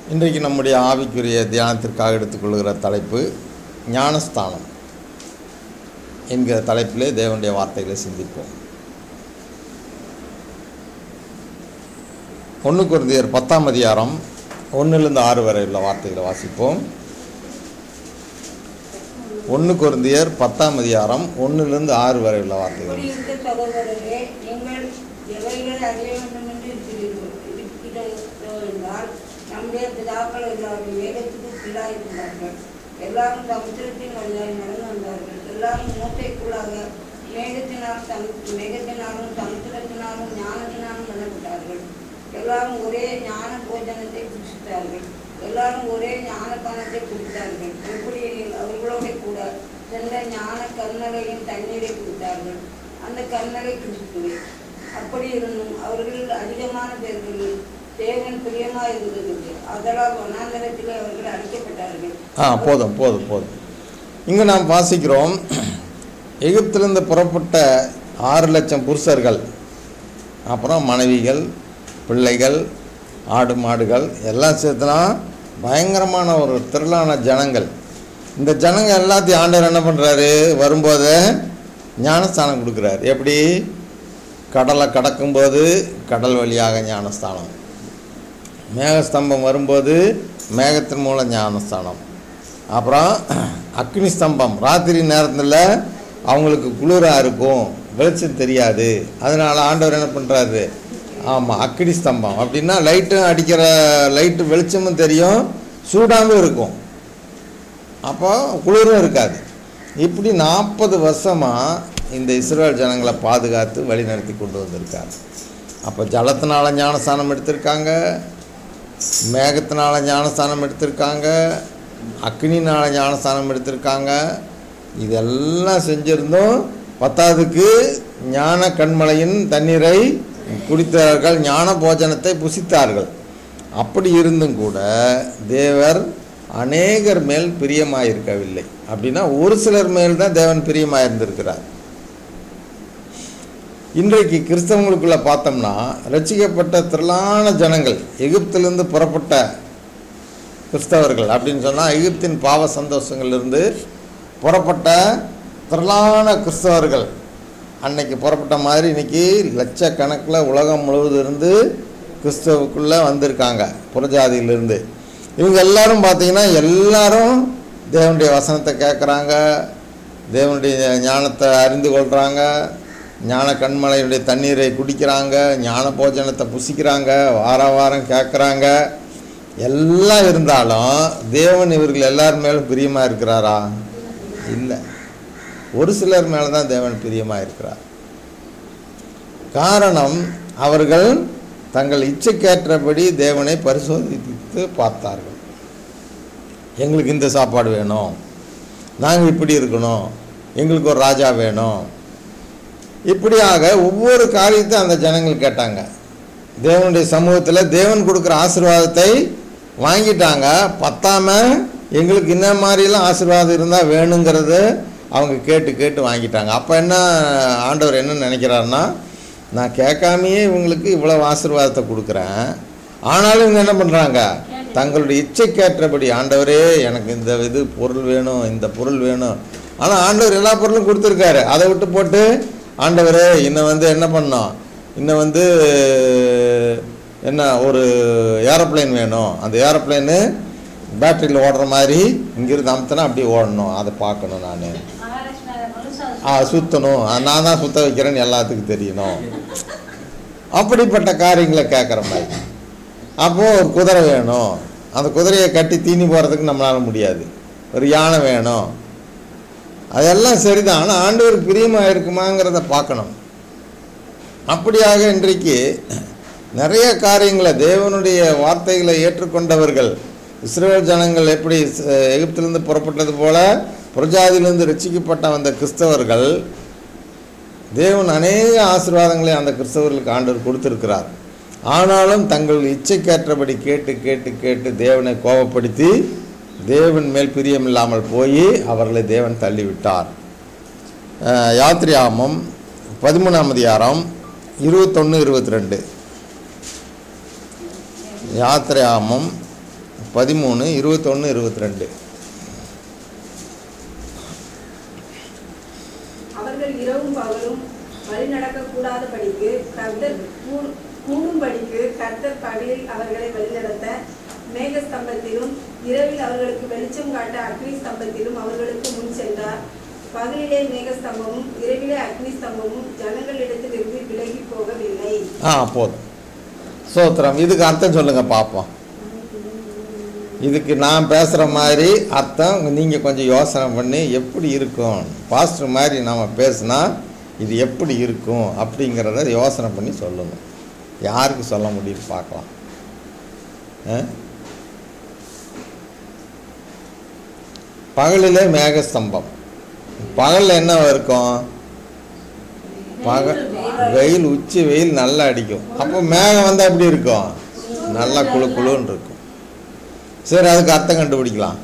இன்றைக்கு நம்முடைய ஆவிக்குரிய தியானத்திற்காக எடுத்துக்கொள்கிற தலைப்பு ஞானஸ்தானம் என்கிற தலைப்பிலே தேவனுடைய வார்த்தைகளை சிந்திப்போம் ஒன்று குருந்தியர் பத்தாம் அதிகாரம் ஒன்றிலிருந்து ஆறு வரை உள்ள வார்த்தைகளை வாசிப்போம் ஒன்று குருந்தியர் பத்தாம் அதிகாரம் ஒன்றிலிருந்து ஆறு வரை உள்ள வார்த்தைகள் இப்படி இருக்க சகோதரரே நீங்கள் எவைகளை அறிய வேண்டும் என்று இருக்கிறீர்கள் இருக்கிறதோ என்றால் நம்முடைய பிதாக்கள் எல்லாரும் வேதத்துக்கு பிள்ளாயிருந்தார்கள் எல்லாரும் சமுத்திரத்தின் வழியாய் நடந்து வந்தார்கள் எல்லாரும் மூட்டைக்குள்ளாக மேகத்தினால் சமு மேகத்தினாலும் சமுத்திரத்தினாலும் ஞானத்தினாலும் வெல்லப்பட்டார்கள் எல்லாரும் ஒரே ஞான போஜனத்தை புசித்தார்கள் எல்லாரும் ஒரே ஞான பானத்தை குடித்தார்கள் எப்படி எனில் அவர்களோட கூட சென்ற ஞான கர்ணரையின் தண்ணீரை குடித்தார்கள் அந்த கர்ணரை கிறிஸ்துவே அப்படி இருந்தும் அவர்களில் அதிகமான பேர்கள் தேவன் பிரியமாக இருந்ததில்லை அதனால் வனாந்தரத்திலே அவர்கள் அழிக்கப்பட்டார்கள் ஆ போதும் போதும் போதும் இங்கே நாம் வாசிக்கிறோம் எகிப்திலிருந்து புறப்பட்ட ஆறு லட்சம் புருஷர்கள் அப்புறம் மனைவிகள் பிள்ளைகள் ஆடு மாடுகள் எல்லாம் சேர்த்துனா பயங்கரமான ஒரு திரளான ஜனங்கள் இந்த ஜனங்க எல்லாத்தையும் ஆண்டவர் என்ன பண்ணுறாரு வரும்போது ஞானஸ்தானம் கொடுக்குறாரு எப்படி கடலை கடக்கும்போது கடல் வழியாக ஞானஸ்தானம் மேகஸ்தம்பம் வரும்போது மேகத்தின் மூலம் ஞானஸ்தானம் அப்புறம் அக்னி ஸ்தம்பம் ராத்திரி நேரத்தில் அவங்களுக்கு குளிராக இருக்கும் வெளிச்சம் தெரியாது அதனால் ஆண்டவர் என்ன பண்ணுறாரு ஆமாம் அக்னி ஸ்தம்பம் அப்படின்னா லைட்டும் அடிக்கிற லைட்டு வெளிச்சமும் தெரியும் சூடாகவும் இருக்கும் அப்போ குளிரும் இருக்காது இப்படி நாற்பது வருஷமாக இந்த இஸ்ரேல் ஜனங்களை பாதுகாத்து வழிநடத்தி கொண்டு வந்திருக்காரு அப்போ ஜலத்தினால ஞானஸ்தானம் எடுத்திருக்காங்க மேகத்தினால ஞானஸ்தானம் எடுத்திருக்காங்க அக்னினால ஞானஸ்தானம் எடுத்திருக்காங்க இதெல்லாம் செஞ்சிருந்தும் பத்தாவதுக்கு ஞான கண்மலையின் தண்ணீரை குடித்தார்கள் ஞான போஜனத்தை புசித்தார்கள் அப்படி இருந்தும் கூட தேவர் அநேகர் மேல் பிரியமாயிருக்கவில்லை அப்படின்னா ஒரு சிலர் மேல் தான் தேவன் பிரியமாக இருந்திருக்கிறார் இன்றைக்கு கிறிஸ்தவங்களுக்குள்ள பார்த்தோம்னா ரட்சிக்கப்பட்ட திரளான ஜனங்கள் எகிப்திலிருந்து புறப்பட்ட கிறிஸ்தவர்கள் அப்படின்னு சொன்னால் எகிப்தின் பாவ சந்தோஷங்கள்லேருந்து புறப்பட்ட திரளான கிறிஸ்தவர்கள் அன்னைக்கு புறப்பட்ட மாதிரி இன்னைக்கு லட்சக்கணக்கில் உலகம் முழுவதும் இருந்து கிறிஸ்தவுக்குள்ளே வந்திருக்காங்க புறஜாதியிலிருந்து இவங்க எல்லாரும் பார்த்தீங்கன்னா எல்லாரும் தேவனுடைய வசனத்தை கேட்குறாங்க தேவனுடைய ஞானத்தை அறிந்து கொள்கிறாங்க ஞான கண்மலையுடைய தண்ணீரை குடிக்கிறாங்க ஞான போஜனத்தை புசிக்கிறாங்க வார வாரம் கேட்குறாங்க எல்லாம் இருந்தாலும் தேவன் இவர்கள் எல்லார் மேலும் பிரியமாக இருக்கிறாரா இல்லை ஒரு சிலர் மேலே தான் தேவன் பிரியமாக இருக்கிறார் காரணம் அவர்கள் தங்கள் இச்சைக்கேற்றபடி தேவனை பரிசோதித்து பார்த்தார்கள் எங்களுக்கு இந்த சாப்பாடு வேணும் நாங்கள் இப்படி இருக்கணும் எங்களுக்கு ஒரு ராஜா வேணும் இப்படியாக ஒவ்வொரு காரியத்தை அந்த ஜனங்கள் கேட்டாங்க தேவனுடைய சமூகத்தில் தேவன் கொடுக்குற ஆசீர்வாதத்தை வாங்கிட்டாங்க பத்தாம எங்களுக்கு இந்த மாதிரிலாம் ஆசீர்வாதம் இருந்தால் வேணுங்கிறது அவங்க கேட்டு கேட்டு வாங்கிட்டாங்க அப்போ என்ன ஆண்டவர் என்ன நினைக்கிறாருன்னா நான் கேட்காமையே இவங்களுக்கு இவ்வளோ ஆசீர்வாதத்தை கொடுக்குறேன் ஆனாலும் இவங்க என்ன பண்ணுறாங்க தங்களுடைய இச்சைக்கேற்றபடி ஆண்டவரே எனக்கு இந்த இது பொருள் வேணும் இந்த பொருள் வேணும் ஆனால் ஆண்டவர் எல்லா பொருளும் கொடுத்துருக்காரு அதை விட்டு போட்டு ஆண்டவரே இன்னும் வந்து என்ன பண்ணோம் இன்னும் வந்து என்ன ஒரு ஏரோப்ளேன் வேணும் அந்த ஏரோப்ளேனு பேட்டரியில் ஓடுற மாதிரி இங்கிருந்து அமுத்தினா அப்படியே ஓடணும் அதை பார்க்கணும் நான் ஆ சுற்றணும் நான் தான் சுத்த வைக்கிறேன்னு எல்லாத்துக்கும் தெரியணும் அப்படிப்பட்ட காரியங்களை கேட்குற மாதிரி அப்போது ஒரு குதிரை வேணும் அந்த குதிரையை கட்டி தீனி போகிறதுக்கு நம்மளால முடியாது ஒரு யானை வேணும் அதெல்லாம் சரிதான் ஆனால் ஆண்டவருக்கு பிரியமாக இருக்குமாங்கிறத பார்க்கணும் அப்படியாக இன்றைக்கு நிறைய காரியங்களை தேவனுடைய வார்த்தைகளை ஏற்றுக்கொண்டவர்கள் இஸ்ரேல் ஜனங்கள் எப்படி எகிப்திலிருந்து புறப்பட்டது போல புரஜாதியிலிருந்து ரட்சிக்கப்பட்ட வந்த கிறிஸ்தவர்கள் தேவன் அநேக ஆசீர்வாதங்களை அந்த கிறிஸ்தவர்களுக்கு ஆண்டவர் கொடுத்திருக்கிறார் ஆனாலும் தங்கள் இச்சைக்கேற்றபடி கேட்டு கேட்டு கேட்டு தேவனை கோபப்படுத்தி தேவன் மேல் பிரியமில்லாமல் போய் அவர்களை தேவன் தள்ளிவிட்டார் அஹ், யாத்திரையாமம் பதிமூணாம் அதிகாரம் இருபத்தொன்று இருபத்தி ரெண்டு யாத்திரையாமம் பதிமூணு இருபத்தொன்று இருபத்தி ரெண்டு அவர்கள் இரவும் பகலும் வழி நடக்க கூடாதபடிக்கு கர்த்தர் கூ- கூடும்படிக்கு கர்த்தர் பகலில் அவர்களை வழிநடத்த மேகஸ்தம்பத்திலும் இரவில் அவர்களுக்கு வெளிச்சம் காட்ட அக்னி ஸ்தம்பத்திலும் அவர்களுக்கு முன் சென்றார் பகலிலே மேகஸ்தம்பமும் இரவிலே அக்னி ஸ்தம்பமும் ஜனங்களிடத்திலிருந்து விலகி போகவில்லை ஆ போதும் சோத்திரம் இதுக்கு அர்த்தம் சொல்லுங்க பார்ப்போம் இதுக்கு நான் பேசுகிற மாதிரி அர்த்தம் நீங்கள் கொஞ்சம் யோசனை பண்ணி எப்படி இருக்கும் பாஸ்டர் மாதிரி நாம் பேசுனா இது எப்படி இருக்கும் அப்படிங்கிறத யோசனை பண்ணி சொல்லணும் யாருக்கு சொல்ல முடியும் பார்க்கலாம் ஆ? பகலிலே மேகஸ்தம்பம் பகலில் என்ன இருக்கும் பகல் வெயில் உச்சி வெயில் நல்லா அடிக்கும் அப்போ மேகம் வந்தால் எப்படி இருக்கும் நல்லா குளு குளுன்னு இருக்கும் சரி அதுக்கு அர்த்தம் கண்டுபிடிக்கலாம்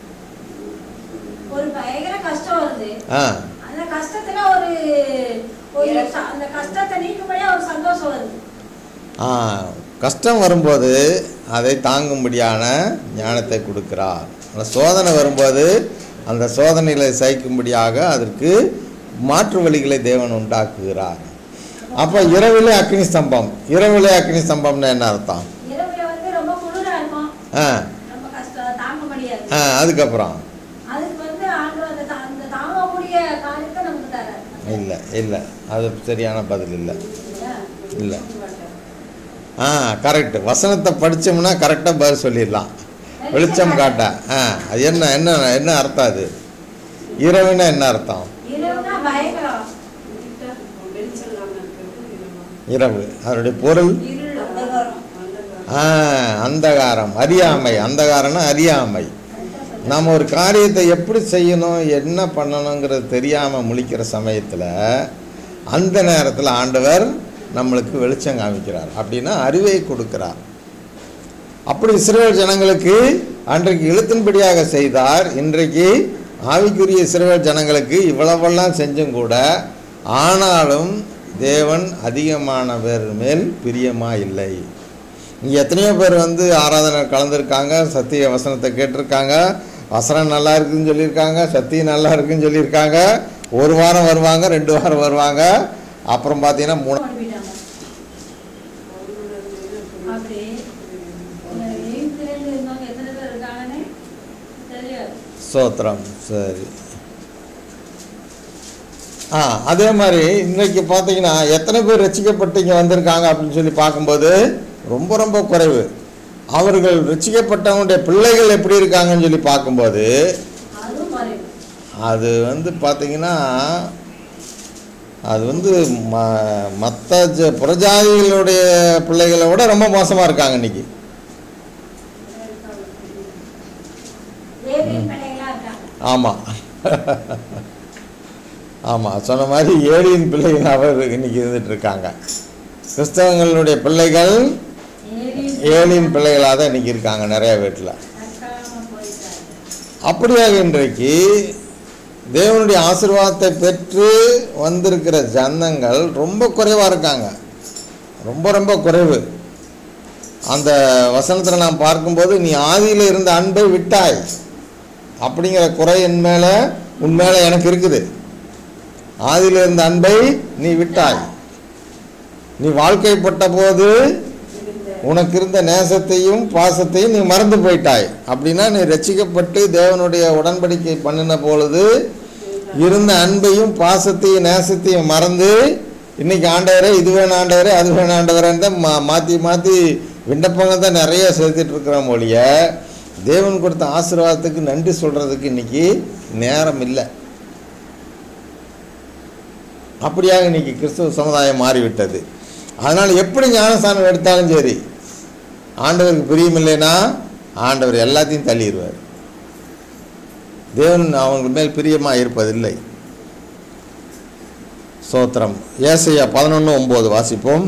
ஒரு பயங்கர கஷ்டம் வருது ஆ அந்த கஷ்டத்துல ஒரு ஒரு ச- அந்த கஷ்டத்தை நீக்கும்படியா ஒரு சந்தோஷம் வருது ஆ கஷ்டம் வரும்போது அதை தாங்கும்படியான ஞானத்தை கொடுக்கிறார் அந்த சோதனை வரும்போது அந்த சோதனைகளை சகிக்கும்படியாக அதற்கு மாற்று வழிகளை தேவன் உண்டாக்குகிறார் அப்போ இரவிலே அக்னி ஸ்தம்பம் இரவிலே அக்னி ஸ்தம்பம்னு என்ன அர்த்தம் இரவுல வந்து ரொம்ப குளிரா இருக்கும் ஆ ரொம்ப கஷ்டம் தாங்க முடியாது ஆ அதுக்கப்புறம் அதுக்கு வந்து ஆண்டு அந்த தா- அந்த தாங்கக்கூடிய காரியத்தை நமக்கு தராரு இல்லை இல்லை அது சரியான பதில் இல்லை இல்லையா? இல்லை ஆ கரெக்ட் வசனத்தை படித்தோம்னா கரெக்டாக பதில் சொல்லிடலாம் வெளிச்சம் காட்ட ஆ அது என்ன என்ன என்ன அர்த்தம் அது இரவுனா என்ன அர்த்தம் இரவுனா பயங்கரம் வெளிச்சம் இல்லாம இருக்கிறது இரவா? இரவு அதனுடைய பொருள் இருள் அந்தகாரம். அந்தகாரம். ஆ அந்தகாரம் அறியாமை அந்தகாரம்னா அறியாமை நாம் ஒரு காரியத்தை எப்படி செய்யணும் என்ன பண்ணணுங்கிறது தெரியாமல் முழிக்கிற சமயத்தில் அந்த நேரத்தில் ஆண்டவர் நம்மளுக்கு வெளிச்சம் காமிக்கிறார் அப்படின்னா அறிவை கொடுக்கிறார் அப்படி இஸ்ரேல் ஜனங்களுக்கு அன்றைக்கு எழுத்தின்படியாக செய்தார் இன்றைக்கு ஆவிக்குரிய இஸ்ரேல் ஜனங்களுக்கு இவ்வளவெல்லாம் செஞ்சும் கூட ஆனாலும் தேவன் அதிகமானவர் மேல் பிரியமா இல்லை இங்கே எத்தனையோ பேர் வந்து ஆராதனை கலந்துருக்காங்க சத்திய வசனத்தை கேட்டிருக்காங்க வசனம் நல்லா இருக்குன்னு சொல்லியிருக்காங்க சத்தியம் நல்லா இருக்குன்னு சொல்லியிருக்காங்க ஒரு வாரம் வருவாங்க ரெண்டு வாரம் வருவாங்க அப்புறம் பார்த்தீங்கன்னா மூணு அனுப்பிட்டாங்க அப்படி எய்ம்ஸ்லேருந்து இருந்தவங்க எத்தனை பேர் இருக்காங்கன்னு தெரியாது ஸ்தோத்திரம் சரி ஆ அதே மாதிரி இன்னைக்கு பார்த்தீங்கன்னா எத்தனை பேர் ரசிக்கப்பட்டு இங்கே வந்திருக்காங்க அப்படின்னு சொல்லி பார்க்கும்போது ரொம்ப ரொம்ப குறைவு அவர்கள் ரசிக்கப்பட்டவங்களுடைய பிள்ளைகள் எப்படி இருக்காங்கன்னு சொல்லி பார்க்கும்போது அதுவும் மறைவு அது வந்து பார்த்தீங்கன்னா அது வந்து ம மற்ற ஜ புறஜாதிகளுடைய பிள்ளைகளை விட ரொம்ப மோசமாக இருக்காங்க இன்னைக்கு தேவியின் பிள்ளைகளா இருக்காங்க ஆமாம் ஆமாம் சொன்ன மாதிரி ஏழியின் பிள்ளைகள் அவர் இன்னைக்கு இருந்துட்டு இருக்காங்க கிறிஸ்தவங்களுடைய பிள்ளைகள் ஏரியின் ஏழியின் பிள்ளைகளாக தான் இன்னைக்கு இருக்காங்க நிறைய வீட்டில் தற்காலமா போயிட்டாங்க அப்படியாக இன்றைக்கு தேவனுடைய ஆசீர்வாதத்தை பெற்று வந்திருக்கிற ஜனங்கள் ரொம்ப குறைவாக இருக்காங்க ரொம்ப ரொம்ப குறைவு அந்த வசனத்தில் நாம் பார்க்கும்போது நீ ஆதியில் இருந்த அன்பை விட்டாய் அப்படிங்கிற குறை என் மேலே உன் மேலே எனக்கு இருக்குது ஆதியில் இருந்த அன்பை நீ விட்டாய் நீ வாழ்க்கைப்பட்ட போது உனக்கு இருந்த நேசத்தையும் பாசத்தையும் நீ மறந்து போயிட்டாய் அப்படின்னா நீ ரட்சிக்கப்பட்டு தேவனுடைய உடன்படிக்கை பண்ணின பொழுது இருந்த அன்பையும் பாசத்தையும் நேசத்தையும் மறந்து இன்னைக்கு ஆண்டவரே இது வேணும் ஆண்டவரே அது வேணும் ஆண்டவரேன்னு தான் மா மாற்றி மாற்றி விண்ணப்பங்கள் தான் நிறைய செலுத்திட்டு இருக்கிறோம் ஒழிய தேவன் கொடுத்த ஆசீர்வாதத்துக்கு நன்றி சொல்கிறதுக்கு இன்னைக்கு நேரம் இல்லை அப்படியாக இன்னைக்கு கிறிஸ்துவ சமுதாயம் மாறிவிட்டது அதனால் எப்படி ஞானஸ்தானம் எடுத்தாலும் சரி ஆண்டவருக்கு பிரியமில்லைன்னா ஆண்டவர் எல்லாத்தையும் தள்ளிடுவார் தேவன் அவங்க மேல் பிரியமாக இருப்பதில்லை சோத்திரம் ஏசையா பதினொன்று ஒம்பது வாசிப்போம்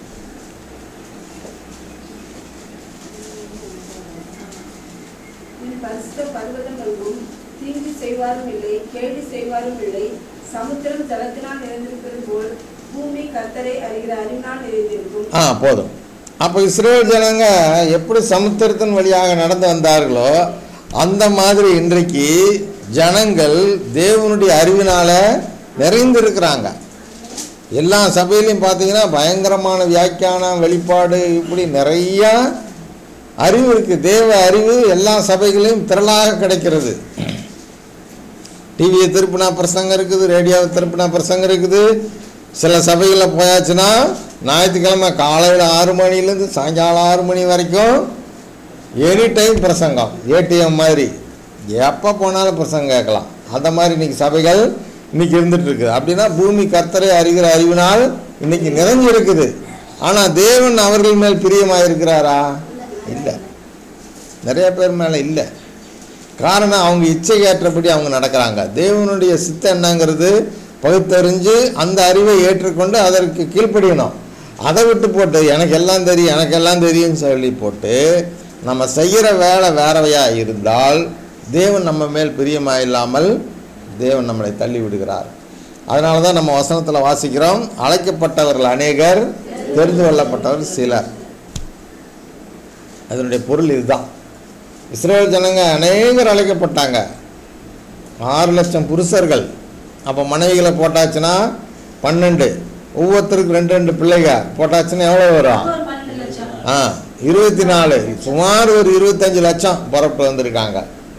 உன் பரிசுத்த பர்வதங்களுக்கும் தீங்கு செய்வாரும் இல்லை கேடு செய்வாரும் இல்லை சமுத்திரம் ஜலத்தினால் நிறைந்திருப்பது போல் பூமி கர்த்தரை அறிகிற அறிவினால் நிறைந்திருக்கும் ஆ போதும் அப்போ இஸ்ரேல் ஜனங்க எப்படி சமுத்திரத்தின் வழியாக நடந்து வந்தார்களோ அந்த மாதிரி இன்றைக்கு ஜனங்கள் தேவனுடைய அறிவினால நிறைந்திருக்கிறாங்க எல்லா சபையிலையும் பார்த்தீங்கன்னா பயங்கரமான வியாக்கியானம் வெளிப்பாடு இப்படி நிறையா அறிவு இருக்குது தேவ அறிவு எல்லா சபைகளையும் திரளாக கிடைக்கிறது டிவியை திருப்பினா பிரசங்கம் இருக்குது ரேடியோவை திருப்பினா பிரசங்கம் இருக்குது சில சபைகளில் போயாச்சுன்னா ஞாயிற்றுக்கிழமை காலையில் ஆறு மணிலேருந்து சாயங்காலம் ஆறு மணி வரைக்கும் எனி டைம் பிரசங்கம் ஏடிஎம் மாதிரி எப்போ போனாலும் பிரசங்கம் கேட்கலாம் அந்த மாதிரி இன்னைக்கு சபைகள் இன்னைக்கு இருந்துட்டு இருக்குது அப்படின்னா பூமி கர்த்தரை அறிகிற அறிவினால் இன்னைக்கு நிறைஞ்சு இருக்குது ஆனால் தேவன் அவர்கள் மேல் பிரியமாக இருக்கிறாரா இல்லை நிறைய பேர் மேலே இல்லை காரணம் அவங்க இச்சை ஏற்றபடி அவங்க நடக்கிறாங்க தேவனுடைய சித்தம் என்னங்கிறது பகுத்தறிஞ்சு அந்த அறிவை ஏற்றுக்கொண்டு அதற்கு கீழ்ப்படியணும் அதை விட்டு போட்டு எனக்கு எல்லாம் தெரியும் எனக்கு எல்லாம் தெரியும்னு சொல்லி போட்டு நம்ம செய்கிற வேலை வேறவையா இருந்தால் தேவன் நம்ம மேல் பிரியமாக இல்லாமல் தேவன் நம்மளை தள்ளி விடுகிறார் அதனால தான் நம்ம வசனத்தில் வாசிக்கிறோம் அழைக்கப்பட்டவர்கள் அநேகர் தெரிந்து கொள்ளப்பட்டவர் சிலர் அதனுடைய பொருள் இதுதான் இஸ்ரேல் ஜனங்க அநேகர் அழைக்கப்பட்டாங்க ஆறு லட்சம் புருஷர்கள் அப்போ மனைவிகளை போட்டாச்சுன்னா பன்னெண்டு ஒவ்வொருத்தருக்கு ரெண்டு ரெண்டு பிள்ளைங்க போட்டாச்சுன்னா எவ்வளோ வரும் ஒரு பன்னெண்டு லட்சம் ஆ இருபத்தி நாலு சுமார் ஒரு இருபத்தஞ்சு லட்சம் புறப்பட்டு வந்திருக்காங்க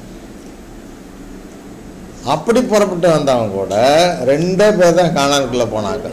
அப்படி புறப்பட்டு வந்தவங்க கூட ரெண்டே பேர் தான் காணானுக்குள்ளே போனாங்க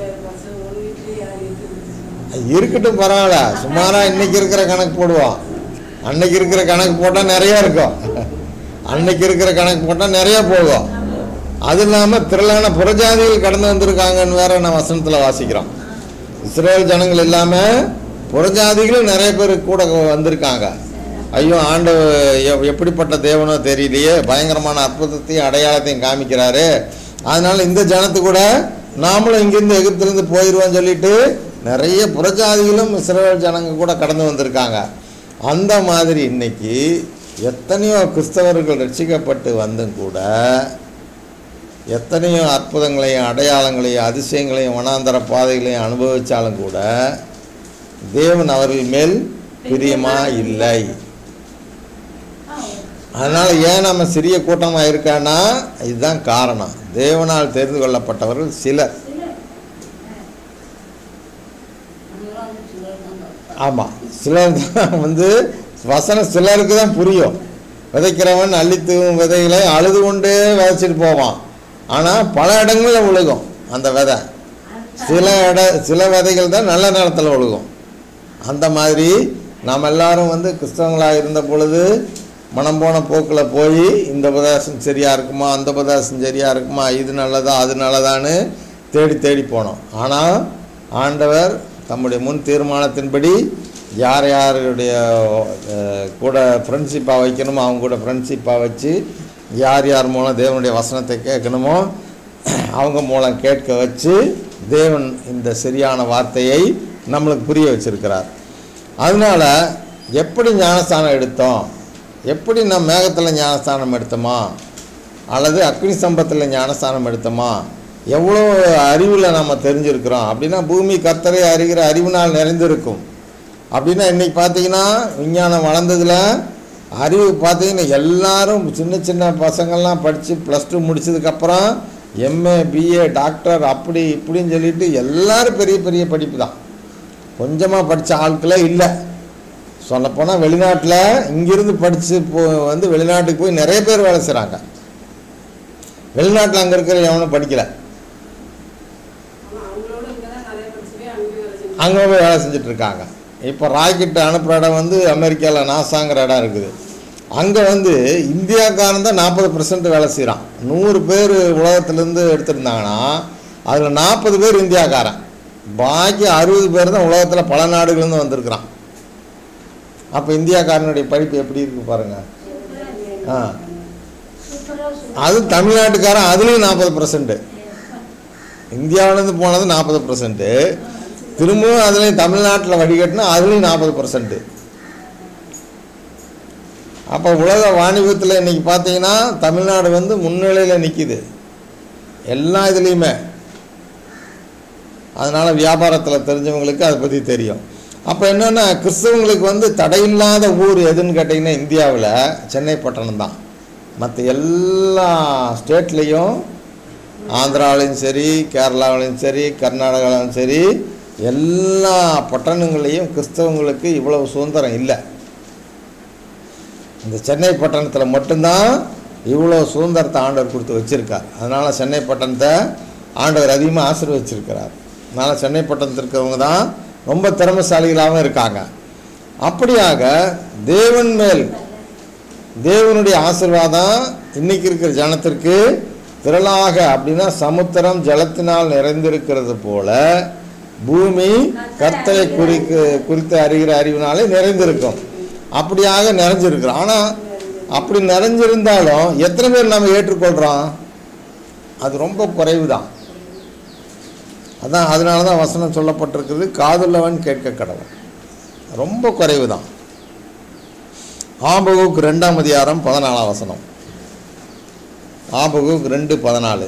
இருக்கட்டும் பரவாயில்ல சுமாரா இன்னைக்கு இருக்கிற கணக்கு போடுவோம் அன்னைக்கு இருக்கிற கணக்கு போட்டால் நிறைய இருக்கும் அன்னைக்கு இருக்கிற கணக்கு போட்டால் நிறைய போகும் அது இல்லாமல் திரளான புறஜாதிகள் கடந்து வந்திருக்காங்கன்னு வேற நான் வசனத்தில் வாசிக்கிறோம் இஸ்ரேல் ஜனங்கள் இல்லாமல் புறஜாதிகளும் நிறைய பேர் கூட வந்திருக்காங்க ஐயோ ஆண்டு எப்படிப்பட்ட தேவனோ தெரியலையே பயங்கரமான அற்புதத்தையும் அடையாளத்தையும் காமிக்கிறாரு அதனால இந்த ஜனத்து கூட நாமளும் இங்கிருந்து எகிப்திலிருந்து போயிடுவோம் சொல்லிட்டு நிறைய புறஜாதிகளும் இஸ்ரேல் ஜனங்க கூட கடந்து வந்திருக்காங்க அந்த மாதிரி இன்னைக்கு எத்தனையோ கிறிஸ்தவர்கள் ரட்சிக்கப்பட்டு வந்தும் கூட எத்தனையோ அற்புதங்களையும் அடையாளங்களையும் அதிசயங்களையும் வனாந்தர பாதைகளையும் அனுபவித்தாலும் கூட தேவன் அவர்கள் மேல் பிரியமா இல்லை அதனால் ஏன் நம்ம சிறிய கூட்டமாக இருக்கான்னா இதுதான் காரணம் தேவனால் தெரிந்து கொள்ளப்பட்டவர்கள் சிலர் நம்மளாம் வந்து சிலர் தான் ஆமாம் சிலர் தான் வந்து வசனம் சிலருக்கு தான் புரியும் விதைக்கிறவன் அள்ளித்தூவும் விதைகளை அழுது கொண்டே விதைச்சிட்டு போவான் ஆனால் பல இடங்களில் விழுகும் அந்த விதை சில இட சில விதைகள் தான் நல்ல நேரத்தில் விழுகும் அந்த மாதிரி நாம் எல்லாரும் வந்து கிறிஸ்தவங்களாக இருந்த பொழுது மனம் போன போக்கில் போய் இந்த உபதேசம் சரியாக இருக்குமா அந்த உபதேசம் சரியாக இருக்குமா இது நல்லதா அது நல்லதான்னு தேடி தேடி போனோம் ஆனால் ஆண்டவர் தம்முடைய முன் தீர்மானத்தின்படி யார் யாருடைய அஹ், கூட ஃப்ரெண்ட்ஷிப்பாக வைக்கணுமோ அவங்க கூட ஃப்ரெண்ட்ஷிப்பாக வச்சு யார் யார் மூலம் தேவனுடைய வசனத்தை கேட்கணுமோ அவங்க மூலம் கேட்க வச்சு தேவன் இந்த சரியான வார்த்தையை நம்மளுக்கு புரிய வச்சிருக்கிறார் அதனால எப்படி ஞானஸ்தானம் எடுத்தோம் எப்படி நம்ம மேகத்தில் ஞானஸ்தானம் எடுத்தோமா அல்லது அக்னி சம்பத்தில் ஞானஸ்தானம் எடுத்தோமா எவ்வளோ அறிவில் நம்ம தெரிஞ்சிருக்கிறோம் அப்படின்னா பூமி கர்த்தரை அறிகிற அறிவினால் நிறைந்திருக்கும் அப்படின்னா இன்னைக்கு பார்த்தீங்கன்னா விஞ்ஞானம் வளர்ந்ததில் அறிவு பார்த்தீங்கன்னா எல்லாரும் சின்ன சின்ன பசங்கள்லாம் படித்து ப்ளஸ் டூ முடிச்சதுக்கப்புறம் எம்ஏ பிஏ டாக்டர் அப்படி இப்படின்னு சொல்லிட்டு எல்லாரும் பெரிய பெரிய படிப்பு தான் கொஞ்சமாக படித்த ஆட்களே இல்லை சொல்லப்போனால் வெளிநாட்டில் இங்கிருந்து படித்து போ வந்து வெளிநாட்டுக்கு போய் நிறைய பேர் வேலை செய்கிறாங்க வெளிநாட்டில் அங்கே இருக்கிற எவனும் படிக்கலை ஆனா அவங்களோட இங்கதான் நிறைய படிச்சுட்டு அங்கேயும் வேலை செஞ்சு அங்கே போய் வேலை செஞ்சுட்டு இருக்காங்க இப்போ ராக்கெட் அனுப்புகிற இடம் வந்து அமெரிக்காவில் நாசாங்கிற இடம் இருக்குது அங்கே வந்து இந்தியாக்காரன் தான் நாற்பது பர்சன்ட் வேலை செய்கிறான் நூறு பேர் உலகத்துலேருந்து எடுத்திருந்தாங்கன்னா அதில் நாற்பது பேர் இந்தியாக்காரன் பாக்கி அறுபது பேர் தான் உலகத்தில் பல நாடுகள்லேருந்து வந்திருக்கிறான் அப்போ இந்தியாக்காரனுடைய படிப்பு எப்படி இருக்கு பாருங்க ஆ சூப்பரா சூப்பரா அது தமிழ்நாட்டுக்காரன் அதுலேயும் நாற்பது பர்சன்ட்டு இந்தியாவிலேருந்து போனது நாற்பது பர்சன்ட்டு திரும்பவும் அதுலேயும் தமிழ்நாட்டில் வடிகட்டினா அதுலேயும் நாற்பது பர்சன்ட்டு அப்போ உலக வாணிபத்தில் இன்னைக்கு பார்த்தீங்கன்னா தமிழ்நாடு வந்து முன்னிலையில் நிற்கிது எல்லா இதுலேயுமே அதனால் வியாபாரத்தில் தெரிஞ்சவங்களுக்கு அதை பற்றி தெரியும் அப்போ என்னென்னா கிறிஸ்தவங்களுக்கு வந்து தடையில்லாத ஊர் எதுன்னு கேட்டிங்கன்னா இந்தியாவில் சென்னை பட்டணம் தான் மற்ற எல்லா ஸ்டேட்லேயும் ஆந்திராவிலையும் சரி கேரளாவிலையும் சரி கர்நாடகாவிலையும் சரி எல்லா பட்டணங்களையும் கிறிஸ்தவங்களுக்கு இவ்வளவு சுதந்திரம் இல்லை இந்த சென்னை பட்டணத்தில் மட்டும்தான் இவ்வளோ சுதந்திரத்தை ஆண்டவர் கொடுத்து வச்சிருக்கார் அதனால் சென்னை பட்டணத்தை ஆண்டவர் அதிகமாக ஆசீர்வச்சிருக்கிறார் அதனால் சென்னை பட்டணத்தில் இருக்கிறவங்க தான் ரொம்ப திறமைசாலிகளாகவும் இருக்காங்க அப்படியாக தேவன் மேல் தேவனுடைய ஆசீர்வாதம் இன்னைக்கு இருக்கிற ஜனத்திற்கு திரளாக அப்படின்னா சமுத்திரம் ஜலத்தினால் நிறைந்திருக்கிறது போல பூமி கர்த்தரை குறிக்கு குறித்து அறிகிற அறிவினாலே நிறைந்திருக்கும் அப்படியாக நிறைஞ்சிருக்கிறோம் ஆனால் அப்படி நிறைஞ்சிருந்தாலும் எத்தனை பேர் நம்ம ஏற்றுக்கொள்கிறோம் அது ரொம்ப குறைவு தான் அதான் அதனால தான் வசனம் சொல்லப்பட்டிருக்குது காதுள்ளவன் கேட்க கடவுள் ரொம்ப குறைவு தான் ஆபகுக்கு ரெண்டாம் அதிகாரம் பதினாலாம் வசனம் ஆபகுக்கு ரெண்டு பதினாலு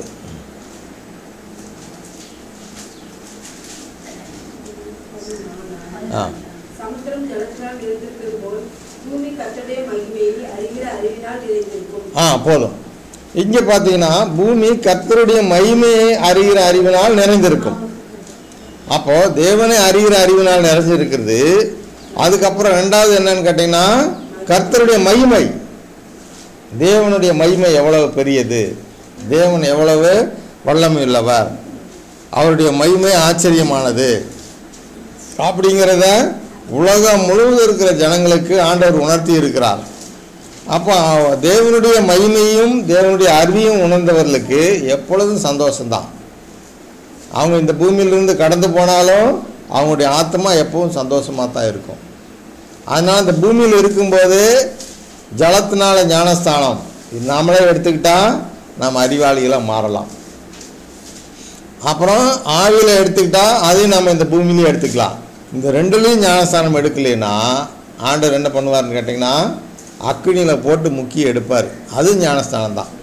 ஆ சமுத்திரம் ஜலத்தினால் நிறைந்திருக்கிறது போல் பூமி கர்த்தருடைய மகிமையை அறிகிற அறிவினால் நிறைந்திருக்கும் ஆ போதும் இங்கே பார்த்தீங்கன்னா பூமி கர்த்தருடைய மகிமையை அறிகிற அறிவினால் நிறைந்திருக்கும் அப்போ தேவனை அறிகிற அறிவினால் நிறைஞ்சிருக்கிறது அதுக்கப்புறம் ரெண்டாவது என்னன்னு கேட்டிங்கன்னா கர்த்தருடைய மகிமை தேவனுடைய மகிமை எவ்வளவு பெரியது தேவன் எவ்வளவு வல்லமை உள்ளவர் அவருடைய மகிமை ஆச்சரியமானது அப்படிங்கிறத உலகம் முழுவதும் இருக்கிற ஜனங்களுக்கு ஆண்டவர் உணர்த்தி இருக்கிறார் அப்போ அவ- தேவனுடைய மகிமையும் தேவனுடைய அறிவையும் உணர்ந்தவர்களுக்கு எப்பொழுதும் சந்தோஷம்தான் அவங்க இந்த பூமியிலிருந்து கடந்து போனாலும் அவங்களுடைய ஆத்மா எப்பவும் சந்தோஷமாக தான் இருக்கும் அதனால் இந்த பூமியில் இருக்கும்போது ஜலத்தினால ஞானஸ்தானம் இது நாமளே எடுத்துக்கிட்டா நம்ம அறிவாளிகளாக மாறலாம் அப்புறம் ஆவியில் எடுத்துக்கிட்டா அதையும் நம்ம இந்த பூமியிலையும் எடுத்துக்கலாம் இந்த ரெண்டுலேயும் ஞானஸ்தானம் எடுக்கலைன்னா ஆண்டவர் என்ன பண்ணுவார்னு கேட்டிங்கன்னா அக்கினியில் போட்டு முக்கி எடுப்பார் அது ஞானஸ்தானம் தான்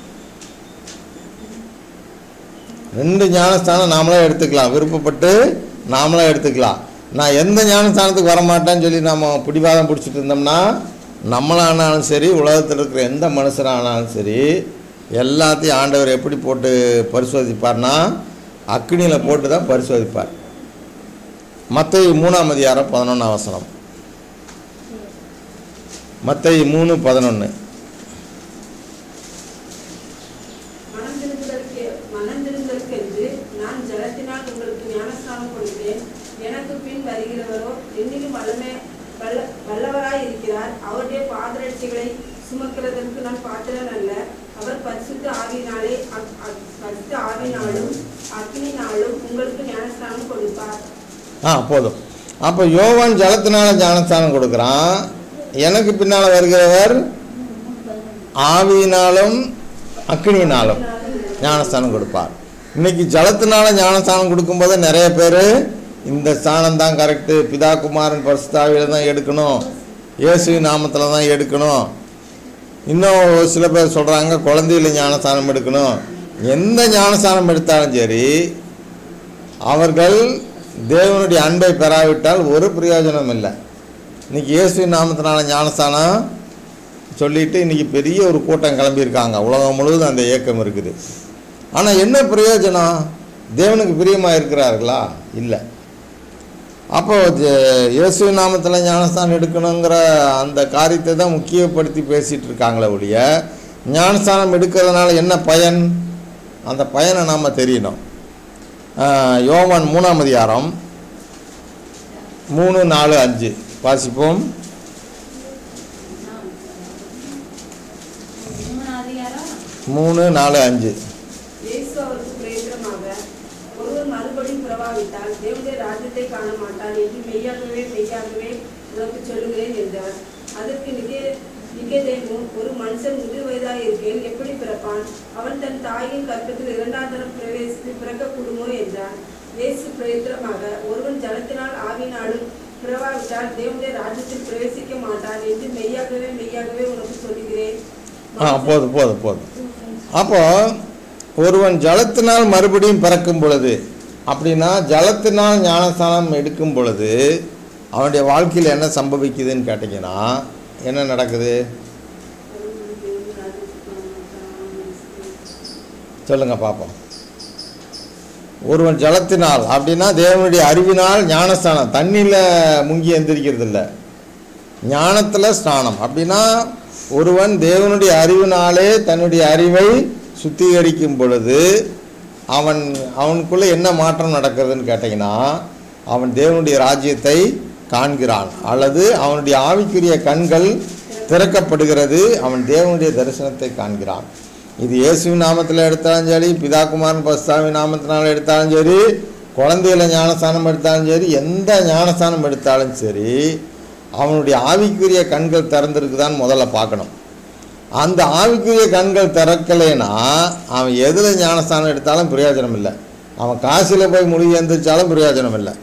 ரெண்டு ஞானஸ்தானம் நாமளே எடுத்துக்கலாம் விருப்பப்பட்டு நாமளே எடுத்துக்கலாம் நான் எந்த ஞானஸ்தானத்துக்கு வரமாட்டேன்னு சொல்லி நம்ம பிடிவாதம் பிடிச்சிட்டு இருந்தோம்னா நம்மளானாலும் சரி உலகத்தில் இருக்கிற எந்த மனுஷரானாலும் சரி எல்லாத்தையும் ஆண்டவர் எப்படி போட்டு பரிசோதிப்பார்னா அக்னியில் போட்டு தான் பரிசோதிப்பார் மத்தேயு மூணாம் அதிகாரம் பதினொன்றாம் வசனம் மத்தேயு மூணு பதினொன்று மனந்திருந்ததற்கு மனந்திருந்ததற்கென்று நான் ஜலத்தினால் உங்களுக்கு ஞானஸ்நானம் கொடுத்தேன் எனக்கு பின் வருகிறவரோ என்னிலும் வல்லமே வல்ல வல்லவராய் இருக்கிறார் அவருடைய பாதரட்சிகளை சுமக்கிறதற்கு நான் பாத்திரன் அல்ல அவர் பரிசுத்த ஆவியினாலே அக்- அக்- பரிசுத்த ஆவினாலும் அக்னினாலும் உங்களுக்கு ஞானஸ்நானம் கொடுப்பார் ஆ போதும் அப்போ யோவான் ஜலத்தினால ஞானஸ்தானம் கொடுக்குறான் எனக்கு பின்னால் வருகிறவர் ஆவியினாலும் அக்னியினாலும் ஞானஸ்தானம் கொடுப்பார் இன்னைக்கு ஜலத்தினால ஞானஸ்தானம் கொடுக்கும்போது நிறைய பேர் இந்த ஸ்தானம் தான் கரெக்டு பிதா குமாரன் பரிசுத்தாவியில் தான் எடுக்கணும் இயேசு நாமத்தில் தான் எடுக்கணும் இன்னும் ஒரு சில பேர் சொல்கிறாங்க குழந்தையில ஞானஸ்தானம் எடுக்கணும் எந்த ஞானஸ்தானம் எடுத்தாலும் சரி அவர்கள் தேவனுடைய அன்பை பெறாவிட்டால் ஒரு பிரயோஜனம் இல்லை இன்னைக்கு இயேசு நாமத்தினால ஞானஸ்தானம் சொல்லிட்டு இன்னைக்கு பெரிய ஒரு கூட்டம் கிளம்பியிருக்காங்க உலகம் முழுவதும் அந்த இயக்கம் இருக்குது ஆனால் என்ன பிரயோஜனம் தேவனுக்கு பிரியமாக இருக்கிறார்களா இல்லை அப்போ ஜெ- இயேசு நாமத்தில் ஞானஸ்தானம் எடுக்கணுங்கிற அந்த காரியத்தை தான் முக்கியப்படுத்தி பேசிகிட்டு இருக்காங்களே ஒழிய ஞானஸ்தானம் எடுக்கிறதுனால என்ன பயன் அந்த பயனை நாம் தெரியணும் ஆஹ், யோவான் மூணாம் அதிகாரம் மூணு நாலு அஞ்சு வாசிப்போம் மூணு அதிகாரம் மூணு நாலு அஞ்சு இயேசு அவருக்கு பிரயோஜனமாக ஒருவர் மறுபடியும் பிறவாவிட்டால் தேவனுடைய ராஜ்யத்தை காண மாட்டான் என்று மெய்யாகவே மெய்யாகவே உனக்கு சொல்லுகிறேன் என்றார் அதற்கு நிகே நிகேதேமும் ஒரு மனுஷன் முதிர் வயதாக இருக்கையில் எப்படி பிறப்பான் அவன் தன் தாயின் கற்பத்தில் இரண்டாம் தரம் பிரவேசித்து பிறக்கக்கூடுமோ என்றான் இயேசு பிரயோஜனமாக ஒருவன் ஜலத்தினால் ஆவினாலும் பிறவாவிட்டால் தேவனுடைய ராஜ்யத்தில் பிரவேசிக்க மாட்டான் என்று மெய்யாகவே மெய்யாகவே உனக்கு சொல்லுகிறேன் ஆ போதும் போதும் போதும் அப்போ ஒருவன் ஜலத்தினால் மறுபடியும் பிறக்கும் பொழுது அப்படின்னா ஜலத்தினால் ஞானஸ்தானம் எடுக்கும் பொழுது அவனுடைய வாழ்க்கையில் என்ன சம்பவிக்குதுன்னு கேட்டிங்கன்னா என்ன நடக்குது சொல்லுங்க பார்ப்போம் ஒருவன் ஜலத்தினால் அப்படின்னா தேவனுடைய அறிவினால் ஞானஸ்தானம் தண்ணியில் முங்கி எந்திரிக்கிறது இல்லை ஞானத்தில் ஸ்நானம் அப்படின்னா ஒருவன் தேவனுடைய அறிவினாலே தன்னுடைய அறிவை சுத்திகரிக்கும் பொழுது அவன் அவனுக்குள்ளே என்ன மாற்றம் நடக்கிறதுன்னு கேட்டிங்கன்னா அவன் தேவனுடைய ராஜ்யத்தை காண்கிறான் அல்லது அவனுடைய ஆவிக்குரிய கண்கள் திறக்கப்படுகிறது அவன் தேவனுடைய தரிசனத்தை காண்கிறான் இது இயேசுவின் நாமத்தில் எடுத்தாலும் சரி பிதாகுமாரன் பஸ்தாவின் நாமத்தினால் எடுத்தாலும் சரி குழந்தையில ஞானஸ்தானம் எடுத்தாலும் சரி எந்த ஞானஸ்தானம் எடுத்தாலும் சரி அவனுடைய ஆவிக்குரிய கண்கள் திறந்திருக்குதான்னு முதல்ல பார்க்கணும் அந்த ஆவிக்குரிய கண்கள் திறக்கலைன்னா அவன் எதில் ஞானஸ்தானம் எடுத்தாலும் பிரயோஜனம் இல்லை அவன் காசில் போய் மொழி எந்திரிச்சாலும் பிரயோஜனம் இல்லை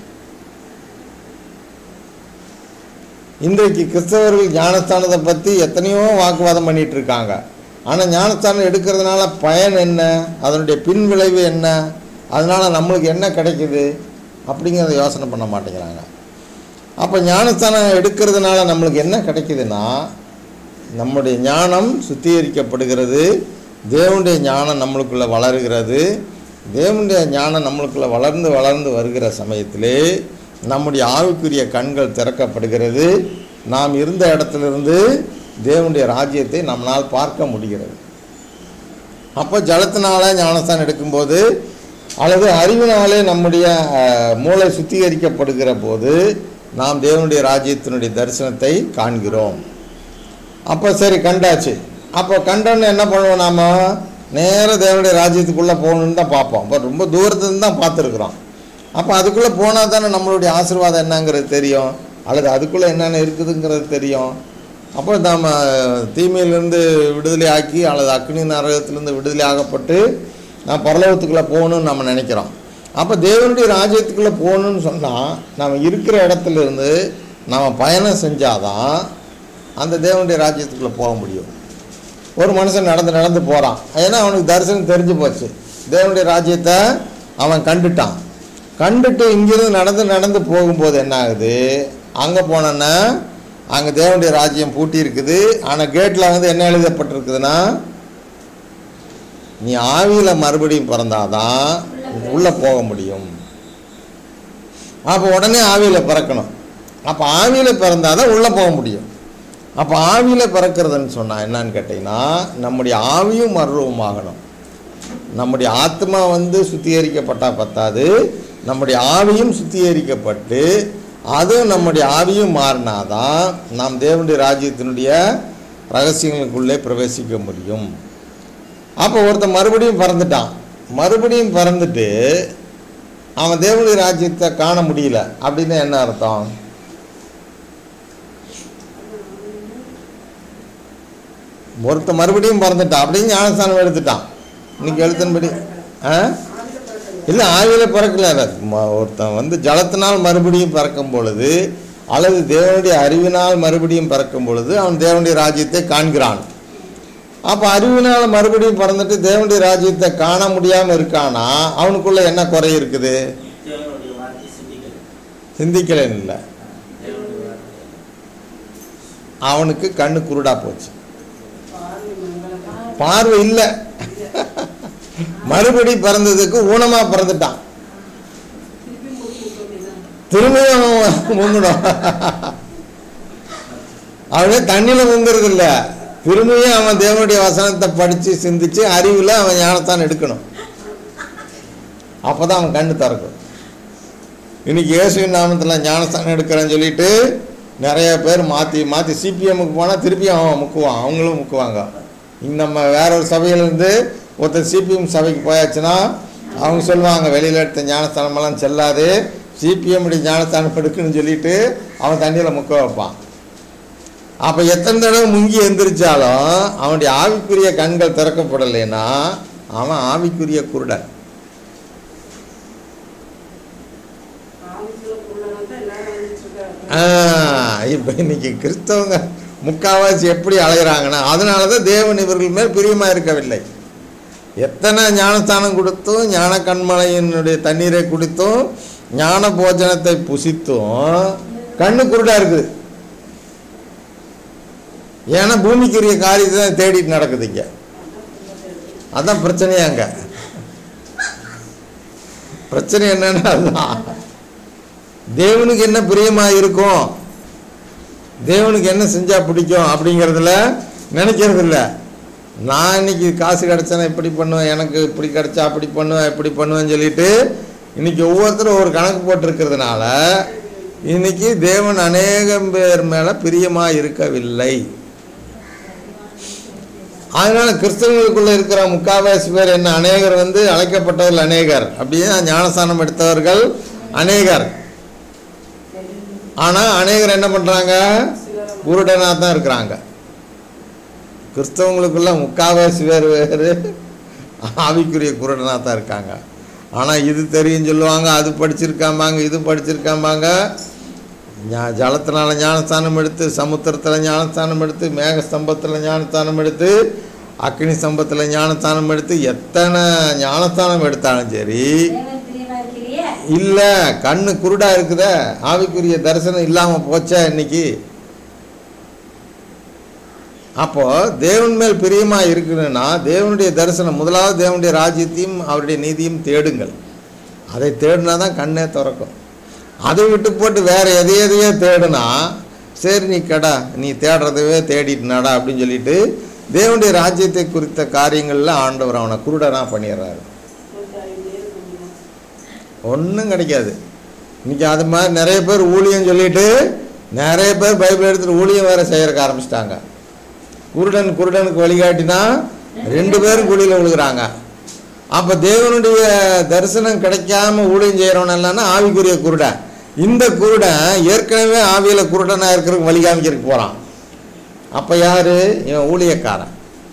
இன்றைக்கு கிறிஸ்தவர்கள் ஞானஸ்தானத்தை பற்றி எத்தனையோ வாக்குவாதம் பண்ணிட்டு இருக்காங்க ஆனால் ஞானஸ்தானம் எடுக்கிறதுனால பயன் என்ன அதனுடைய பின் விளைவு என்ன அதனால் நம்மளுக்கு என்ன கிடைக்குது அப்படிங்கிறத யோசனை பண்ண மாட்டேங்கிறாங்க அப்போ ஞானஸ்தானம் எடுக்கிறதுனால நம்மளுக்கு என்ன கிடைக்குதுன்னா நம்முடைய ஞானம் சுத்திகரிக்கப்படுகிறது தேவனுடைய ஞானம் நம்மளுக்குள்ளே வளருகிறது தேவனுடைய ஞானம் நம்மளுக்குள்ளே வளர்ந்து வளர்ந்து வருகிற சமயத்திலே நம்முடைய ஆவிக்குரிய கண்கள் திறக்கப்படுகிறது நாம் இருந்த இடத்திலிருந்து தேவனுடைய ராஜ்யத்தை நம்மளால் பார்க்க முடிகிறது அப்போ ஜலத்தினால ஞானஸ்தானம் எடுக்கும்போது அல்லது அறிவினாலே நம்முடைய அஹ், மூளை சுத்திகரிக்கப்படுகிற போது நாம் தேவனுடைய ராஜ்யத்தினுடைய தரிசனத்தை காண்கிறோம் அப்போ சரி கண்டாச்சு அப்போ கண்டோன்னு என்ன பண்ணுவோம் நாம நேரா தேவனுடைய ராஜ்யத்துக்குள்ளே போகணுன்னு தான் பார்ப்போம் அப்போ ரொம்ப தூரத்துலேருந்து தான் பார்த்துருக்குறோம் அப்போ அதுக்குள்ளே போனால் தானே நம்மளுடைய ஆசீர்வாதம் என்னங்கிறது தெரியும் அல்லது அதுக்குள்ளே என்னென்ன இருக்குதுங்கிறது தெரியும் அப்போ நாம் தீமையிலிருந்து விடுதலை ஆக்கி அல்லது அக்னி நரகத்திலிருந்து விடுதலை ஆகப்பட்டு நான் பரலோகத்துக்குள்ளே போகணும்னு நம்ம நினைக்கிறோம் அப்போ தேவனுடைய ராஜ்யத்துக்குள்ளே போகணும்னு சொன்னால் நம்ம இருக்கிற இடத்துல இருந்து நாம் பயணம் செஞ்சாதான் அந்த தேவனுடைய ராஜ்யத்துக்குள்ளே போக முடியும் ஒரு மனுஷன் நடந்து நடந்து போகிறான் ஏன்னா அவனுக்கு தரிசனம் தெரிஞ்சு போச்சு தேவனுடைய ராஜ்யத்தை அவன் கண்டுட்டான் கண்டுட்டு இங்கிருந்து நடந்து நடந்து போகும்போது என்ன ஆகுது அங்கே போனோன்னா அங்கே தேவனுடைய ராஜ்யம் பூட்டி இருக்குது ஆனால் கேட்டில் வந்து என்ன எழுதப்பட்டிருக்குதுன்னா நீ ஆவியில் மறுபடியும் பிறந்தாதான் உள்ளே போக முடியும் அப்போ உடனே ஆவியில் பிறக்கணும் அப்போ ஆவியில் பிறந்தாதான் உள்ளே போக முடியும் அப்போ ஆவியில் பிறக்கிறதுன்னு சொன்னால் என்னன்னு கேட்டிங்கன்னா நம்முடைய ஆவியும் மறுரூபமாகணும் நம்முடைய ஆத்மா வந்து சுத்திகரிக்கப்பட்டால் பத்தாது நம்முடைய ஆவியும் சுத்திகரிக்கப்பட்டு அதுவும் நம்முடைய ஆவியும் மாறினாதான் நாம் தேவனுடைய ராஜ்யத்தினுடைய ரகசியங்களுக்குள்ளே பிரவேசிக்க முடியும் அப்போ ஒருத்தன் மறுபடியும் பிறந்துட்டான் மறுபடியும் பிறந்துட்டு அவன் தேவனுடைய ராஜ்யத்தை காண முடியல அப்படின்னு என்ன அர்த்தம் ஒருத்தன் மறுபடியும் பிறந்துட்டான் அப்படின்னு ஞானஸ்தானம் எடுத்துட்டான் இன்னைக்கு எழுத்தின்படி ஆ இல்லை ஆவியில் பிறக்கல ம- ஒருத்தன் வந்து ஜலத்தினால் மறுபடியும் பிறக்கும் பொழுது அல்லது தேவனுடைய அறிவினால் மறுபடியும் பிறக்கும் பொழுது அவன் தேவனுடைய ராஜ்யத்தை காண்கிறான் அப்போ அறிவினால் மறுபடியும் பிறந்துட்டு தேவனுடைய ராஜ்யத்தை காண முடியாமல் இருக்கானா அவனுக்குள்ள என்ன குறை இருக்குது தேவனுடைய வார்த்தை சிந்திக்கல சிந்திக்கலன்னு இல்லை தேவனுடைய வார்த்தை அவனுக்கு கண்ணு குருடா போச்சு பார்வை இல்லை மறுபடி பிறந்ததுக்கு ஊனமா பிறந்துட்டான் திரும்பியும் அவன் முங்கணும் அவனே தண்ணியில முங்குறது இல்ல திரும்பியும் அவன் தேவனுடைய வசனத்தை படிச்சு சிந்திச்சு அறிவுல அவன் ஞானத்தான் எடுக்கணும் அப்பதான் அவன் கண்ணு திறக்கும் இன்னைக்கு இயேசுவின் நாமத்தில் ஞானஸ்தானம் எடுக்கிறேன்னு சொல்லிட்டு நிறைய பேர் மாற்றி மாற்றி சிபிஎம்முக்கு போனால் திருப்பி அவன் முக்குவான் அவங்களும் முக்குவாங்க இங்க நம்ம வேற ஒரு சபையிலேருந்து ஒருத்தர் சிபிஎம் சபைக்கு போயாச்சுன்னா அவங்க சொல்லுவாங்க வெளியில் எடுத்த ஞானஸ்தானமெல்லாம் செல்லாது சிபிஎம் ஞானஸ்தானம் எடுக்குன்னு சொல்லிட்டு அவன் தண்ணியில் முக்க வைப்பான் அப்போ எத்தனை தடவை முங்கி எந்திரிச்சாலும் அவனுடைய ஆவிக்குரிய கண்கள் திறக்கப்படலைன்னா அவன் ஆவிக்குரிய குருடன் இப்போ இன்னைக்கு கிறிஸ்தவங்க முக்காவாசி எப்படி அலைகிறாங்கன்னா அதனால தான் தேவன் இவர்கள் மேல் பிரியமாக இருக்கவில்லை எத்தனை ஞானஸ்தானம் கொடுத்தும் ஞான கண்மலையினுடைய தண்ணீரை குடித்தும் ஞான போஜனத்தை புசித்தும் கண்ணு குருடா இருக்குது ஏன்னா பூமிக்குரிய காரியத்தை தான் தேடிட்டு நடக்குது இங்க அதான் பிரச்சனையே அங்க பிரச்சனை என்னன்னா அதுதான் தேவனுக்கு என்ன பிரியமா இருக்கும் தேவனுக்கு என்ன செஞ்சா பிடிக்கும் அப்படிங்கிறதுல நினைக்கிறது இல்லை நான் இன்னைக்கு காசு கிடைச்சேன்னா இப்படி பண்ணுவேன் எனக்கு இப்படி கிடைச்சா அப்படி பண்ணுவேன் இப்படி பண்ணுவேன்னு சொல்லிட்டு இன்னைக்கு ஒவ்வொருத்தரும் ஒரு கணக்கு போட்டிருக்கிறதுனால இன்னைக்கு தேவன் அநேகம் பேர் மேல பிரியமா இருக்கவில்லை அதனால கிறிஸ்தவங்களுக்குள்ள இருக்கிற முக்காவாசி பேர் என்ன அநேகர் வந்து அழைக்கப்பட்டவர்கள் அநேகர் அப்படியே ஞானஸ்தானம் எடுத்தவர்கள் அநேகர் ஆனா அநேகர் என்ன பண்றாங்க குருடனா தான் இருக்கிறாங்க கிறிஸ்தவங்களுக்குள்ள முக்காவாசி பேர் வேறு ஆவிக்குரிய குருடனா தான் இருக்காங்க ஆனா இது தெரியும் சொல்லுவாங்க அது படிச்சிருக்காம்பாங்க இது படிச்சிருக்காம்பாங்க ஞா- ஜலத்தினால ஞானஸ்தானம் எடுத்து சமுத்திரத்தில் ஞானஸ்தானம் எடுத்து மேக ஸ்தம்பத்தில் ஞானஸ்தானம் எடுத்து அக்னி ஸ்தம்பத்தில் ஞானஸ்தானம் எடுத்து எத்தனை ஞானஸ்தானம் எடுத்தாலும் சரி தேவன் பிரியமா இருக்கிறியே இல்லை கண்ணு குருடா இருக்குதே ஆவிக்குரிய தரிசனம் இல்லாமல் போச்சே இன்னைக்கு அப்போ தேவன் மேல் பிரியமா இருக்கணும்னா தேவனுடைய தரிசனம் முதலாவது தேவனுடைய ராஜ்யத்தையும் அவருடைய நீதியும் தேடுங்கள் அதை தேடினா தான் கண்ணே திறக்கும் அதை விட்டு போட்டு வேற எதை எதையோ தேடுனா சரி நீ கடா நீ தேடுறதவே தேடிட்டு நடா அப்படின்னு சொல்லிட்டு தேவனுடைய ராஜ்யத்தை குறித்த காரியங்கள்ல ஆண்டவர் அவனை குருடனா பண்ணிடுறாரு ஒன்றும் கிடைக்காது இன்னைக்கு அது மாதிரி நிறைய பேர் ஊழியம் சொல்லிட்டு நிறைய பேர் பைபிள் எடுத்துட்டு ஊழியம் வேற செய்யறக்க ஆரம்பிச்சிட்டாங்க குருடன் குருடனுக்கு வழிகாட்டினா ரெண்டு பேரும் குழியில் விழுகிறாங்க அப்போ தேவனுடைய தரிசனம் கிடைக்காம ஊழியம் செய்கிறவன் இல்லைன்னா ஆவிக்குரிய குருடன் இந்த குருடன் ஏற்கனவே ஆவியில் குருடனாக இருக்கிறதுக்கு வழி காமிக்கிறதுக்கு போகிறான் அப்போ யாரு இவன் ஊழியக்காரன்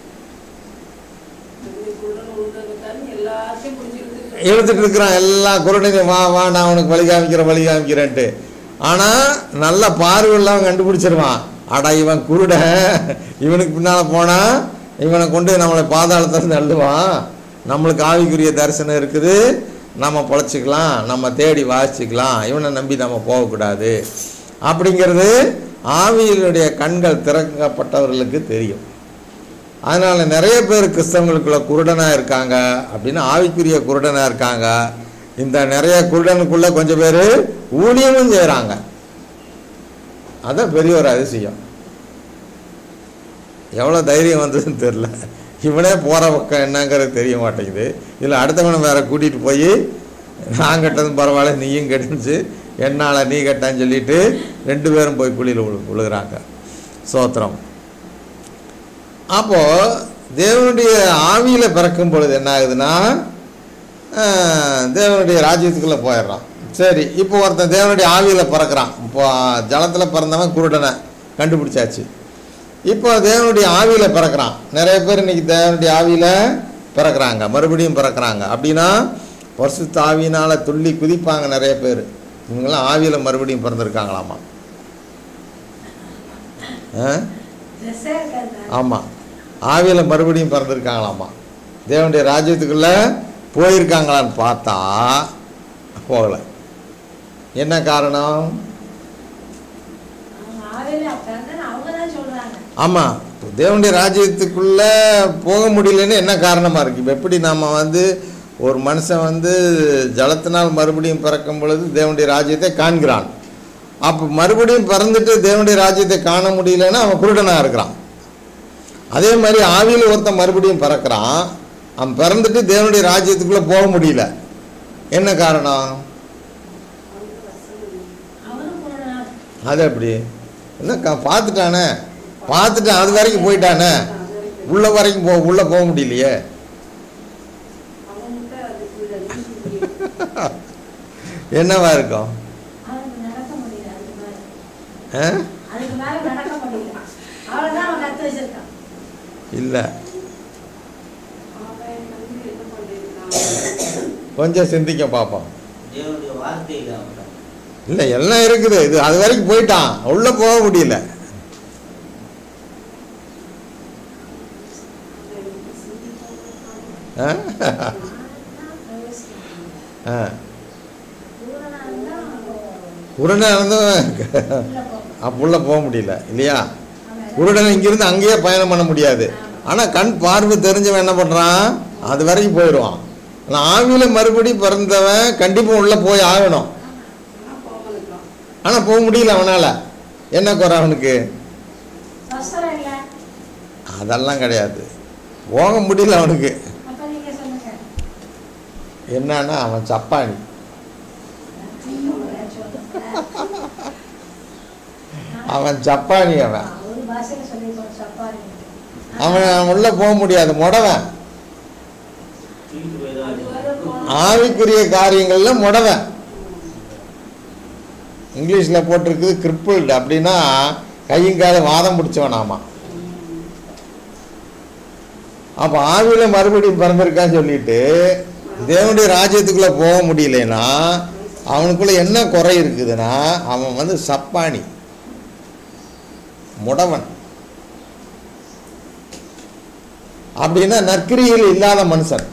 எல்லாத்தையும் புரிஞ்சுக்கிட்டு இழுத்துட்டு இருக்கிறான் எல்லா குருடனையும் வா வா நான் உனக்கு வழி காமிக்கிறேன் வழி காமிக்கிறேன்ட்டு ஆனால் நல்ல பார்வையெல்லாம் கண்டுபிடிச்சிருவான் அடா இவன் குருடன் இவனுக்கு பின்னால் போனால் இவனை கொண்டு நம்மளை பாதாளத்தில் தள்ளுவான் நம்மளுக்கு ஆவிக்குரிய தரிசனம் இருக்குது நம்ம பொழைச்சிக்கலாம் நம்ம தேடி வாசிச்சுக்கலாம் இவனை நம்பி நம்ம போகக்கூடாது அப்படிங்கிறது ஆவியினுடைய கண்கள் திறக்கப்பட்டவர்களுக்கு தெரியும் அதனால் நிறைய பேர் கிறிஸ்தவங்களுக்குள்ள குருடனாக இருக்காங்க அப்படின்னு ஆவிக்குரிய குருடனாக இருக்காங்க இந்த நிறைய குருடனுக்குள்ள கொஞ்சம் பேர் ஊழியமும் செய்கிறாங்க அதான் பெரிய ஒரு அதிசயம் எவ்வளோ தைரியம் வந்ததுன்னு தெரில இவனே போகிற பக்கம் என்னங்கிறது தெரிய மாட்டேங்குது இதில் அடுத்தவனை வேற கூட்டிகிட்டு போய் நான் கெட்டதும் பரவாயில்ல நீயும் கெட்டுச்சு என்னால் நீ கெட்டான்னு சொல்லிட்டு ரெண்டு பேரும் போய் குழியில் விழு விழுகிறாங்க சோத்திரம் அப்போது தேவனுடைய ஆவியில் பிறக்கும் பொழுது என்ன ஆகுதுன்னா ஆஹ், தேவனுடைய ராஜ்யத்துக்குள்ளே போயிடுறான் சரி இப்போ ஒருத்தன் தேவனுடைய ஆவியில் பிறக்கிறான் இப்போ ஜலத்தில் பிறந்தவன் குருடனை கண்டுபிடிச்சாச்சு இப்போ தேவனுடைய ஆவியில் பிறக்கிறான் நிறைய பேர் இன்னைக்கு தேவனுடைய ஆவியில் பிறக்கிறாங்க மறுபடியும் பிறக்கிறாங்க அப்படின்னா பரிசுத்த ஆவியினால் துள்ளி குதிப்பாங்க நிறைய பேர் இவங்கெல்லாம் ஆவியில் மறுபடியும் பிறந்திருக்காங்களாமா ஆ ட்ரெஸ்ஸே இருக்காது ஆமாம் ஆவியில் மறுபடியும் பிறந்திருக்காங்களாமா தேவனுடைய ராஜ்யத்துக்குள்ளே போயிருக்காங்களான்னு பார்த்தா போகலை என்ன காரணம் அவங்க ஆவியில பிறந்தன்னு அவங்க தான் சொல்றாங்க ஆமாம் தேவனுடைய ராஜ்யத்துக்குள்ளே போக முடியலன்னு என்ன காரணமாக இருக்குது இப்போ எப்படி நம்ம வந்து ஒரு மனுஷன் வந்து ஜலத்தினால் மறுபடியும் பிறக்கும் பொழுது தேவனுடைய ராஜ்யத்தை காண்கிறான் அப்போ மறுபடியும் பிறந்துட்டு தேவனுடைய ராஜ்யத்தை காண முடியலன்னா அவன் குருடனாக இருக்கிறான் அதே மாதிரி ஆவியில் ஒருத்தன் மறுபடியும் பிறக்கிறான் அவன் பிறந்துட்டு தேவனுடைய ராஜ்யத்துக்குள்ளே போக முடியல என்ன காரணம் அவனும் குருடனா அது எப்படி என்ன க- பார்த்துட்டானே பார்த்துட்டான் அது வரைக்கும் போயிட்டானே உள்ள வரைக்கும் போ உள்ளே போக முடியலையே அவன்கிட்ட அதுக்குள்ள என்னவா இருக்கும் அவனுக்கு நடக்க முடியல அதுக்கு மேல ஆ? அதுக்கு மேல நடக்க முடியல அவ்வளவுதான் அவன் கத்து வச்சிருக்கான் இல்லை அவன் வந்து என்ன பண்ணிருக்கான் கொஞ்சம் சிந்திக்க பார்ப்போம் தேவனுடைய வார்த்தை இல்லாமல் இல்லை எல்லாம் இருக்குது இது அது வரைக்கும் போயிட்டான் உள்ளே போக முடியல ஆ? ஆ குருடனா இருந்தா அவன் குருடன் இருந்தும் அப்புள்ள போக முடியல இல்லையா குருடன் இங்கிருந்து அங்கேயே பயணம் பண்ண முடியாது ஆனால் கண் பார்வை தெரிஞ்சவன் என்ன பண்ணுறான் அது வரைக்கும் போயிடுவான் ஆனால் ஆவியில் மறுபடி பிறந்தவன் கண்டிப்பாக உள்ளே போய் ஆகணும் ஆனால் போகாம இருக்கலாம் ஆனால் போக முடியல அவனால் என்ன குறை அவனுக்கு வஸ்திரம் இல்ல அதெல்லாம் கிடையாது போக முடியல அவனுக்கு அப்ப நீங்க சொல்லுங்க என்னன்னா அவன் சப்பானி அவன் சப்பானி அவன் ஒரு பாஷையில சொல்லிருக்கோம் சப்பாரி அவன் உள்ளே போக முடியாது முடவன் தூக்கிட்டு போய் தான் அது வரை போனோம் ஆவிக்குரிய காரியங்கள்ல முடவன் இங்கிலீஷில் போட்டிருக்குது கிரிப்பிள்டு அப்படின்னா கையும் காலும் வாதம் பிடிச்சவனாமா அப்போ ஆவியில் மறுபடியும் பிறந்திருக்கான்னு சொல்லிட்டு தேவனுடைய ராஜ்யத்துக்குள்ளே போக முடியலனா அவனுக்குள்ள என்ன குறை இருக்குதுன்னா அவன் வந்து சப்பானி முடவன் அப்படின்னா நற்கிரியில் இல்லாத மனுஷன்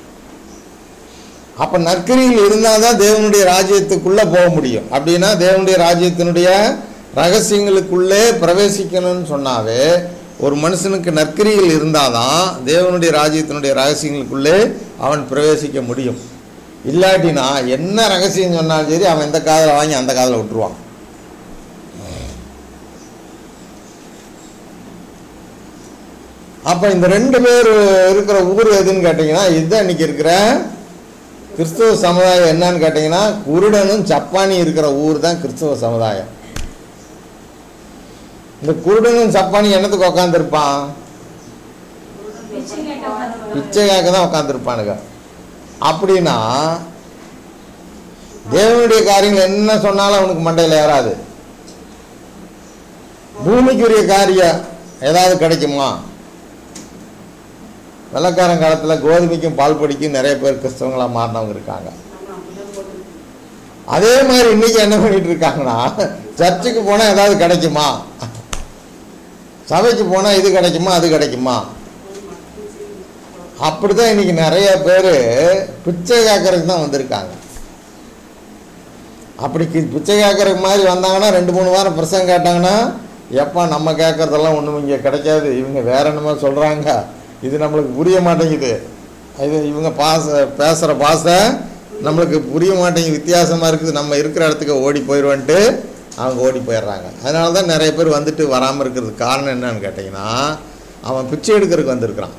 அப்ப நற்கரியில் இருந்தால் தான் தேவனுடைய ராஜ்யத்துக்குள்ள போக முடியும் அப்படின்னா தேவனுடைய ராஜ்யத்தினுடைய ரகசியங்களுக்குள்ளே பிரவேசிக்கணும்னு சொன்னாவே ஒரு மனுஷனுக்கு நற்கரியில் இருந்தாதான் தேவனுடைய ராஜ்யத்தினுடைய ரகசியங்களுக்குள்ளே அவன் பிரவேசிக்க முடியும் இல்லாட்டினா என்ன ரகசியம் சொன்னாலும் சரி அவன் இந்த காதில் வாங்கி அந்த காதில் விட்டுருவான் அப்போ இந்த ரெண்டு பேர் இருக்கிற ஊர் எதுன்னு கேட்டிங்கன்னா இதுதான் இன்னைக்கு இருக்கிற கிறிஸ்துவ சமுதாயம் என்னன்னு கேட்டிங்கன்னா குருடனும் சப்பானி இருக்கிற ஊர் தான் கிறிஸ்துவ சமுதாயம் இந்த குருடனும் சப்பானி என்னத்துக்கு உக்காந்துருப்பான் பிச்சை கேட்க உட்கார்ந்து பிச்சைக்காக தான் உட்காந்துருப்பானுங்க அப்படின்னா தேவனுடைய காரியங்கள் என்ன சொன்னாலும் அவனுக்கு மண்டையில் ஏறாது பூமிக்குரிய காரியம் ஏதாவது கிடைக்குமா வெள்ளக்காரன் காலத்தில் கோதுமைக்கும் பால் பொடிக்கும் நிறைய பேர் கிறிஸ்தவங்களாக மாறினவங்க இருக்காங்க ஆமாம் அப்படிதான் போட்டு அதே மாதிரி இன்னைக்கு என்ன பண்ணிட்டு இருக்காங்கன்னா சர்ச்சுக்கு போனால் ஏதாவது கிடைக்குமா சபைக்கு போனால் இது கிடைக்குமா அது கிடைக்குமா அப்படிதான் இன்னைக்கு நிறைய பேர் பிச்சை கேட்கறதுக்கு தான் வந்திருக்காங்க அப்படி கி- பிச்சை கேட்கறதுக்கு மாதிரி வந்தாங்கன்னா ரெண்டு மூணு வாரம் பிரசங்கம் கேட்டாங்கன்னா எப்பா நம்ம கேட்கறதெல்லாம் ஒன்றும் இங்கே கிடைக்காது இவங்க வேற என்னமோ சொல்கிறாங்க இது நம்மளுக்கு புரிய மாட்டேங்குது இது இவங்க பாச பேசுகிற பாசை நம்மளுக்கு புரிய மாட்டேங்குது வித்தியாசமாக இருக்குது நம்ம இருக்கிற இடத்துக்கு ஓடி போயிடுவோன்ட்டு அவங்க ஓடி போயிடுறாங்க அதனால தான் நிறைய பேர் வந்துட்டு வராமல் இருக்கிறதுக்கு காரணம் என்னன்னு கேட்டிங்கன்னா அவன் பிச்சை எடுக்கிறதுக்கு வந்திருக்கிறான்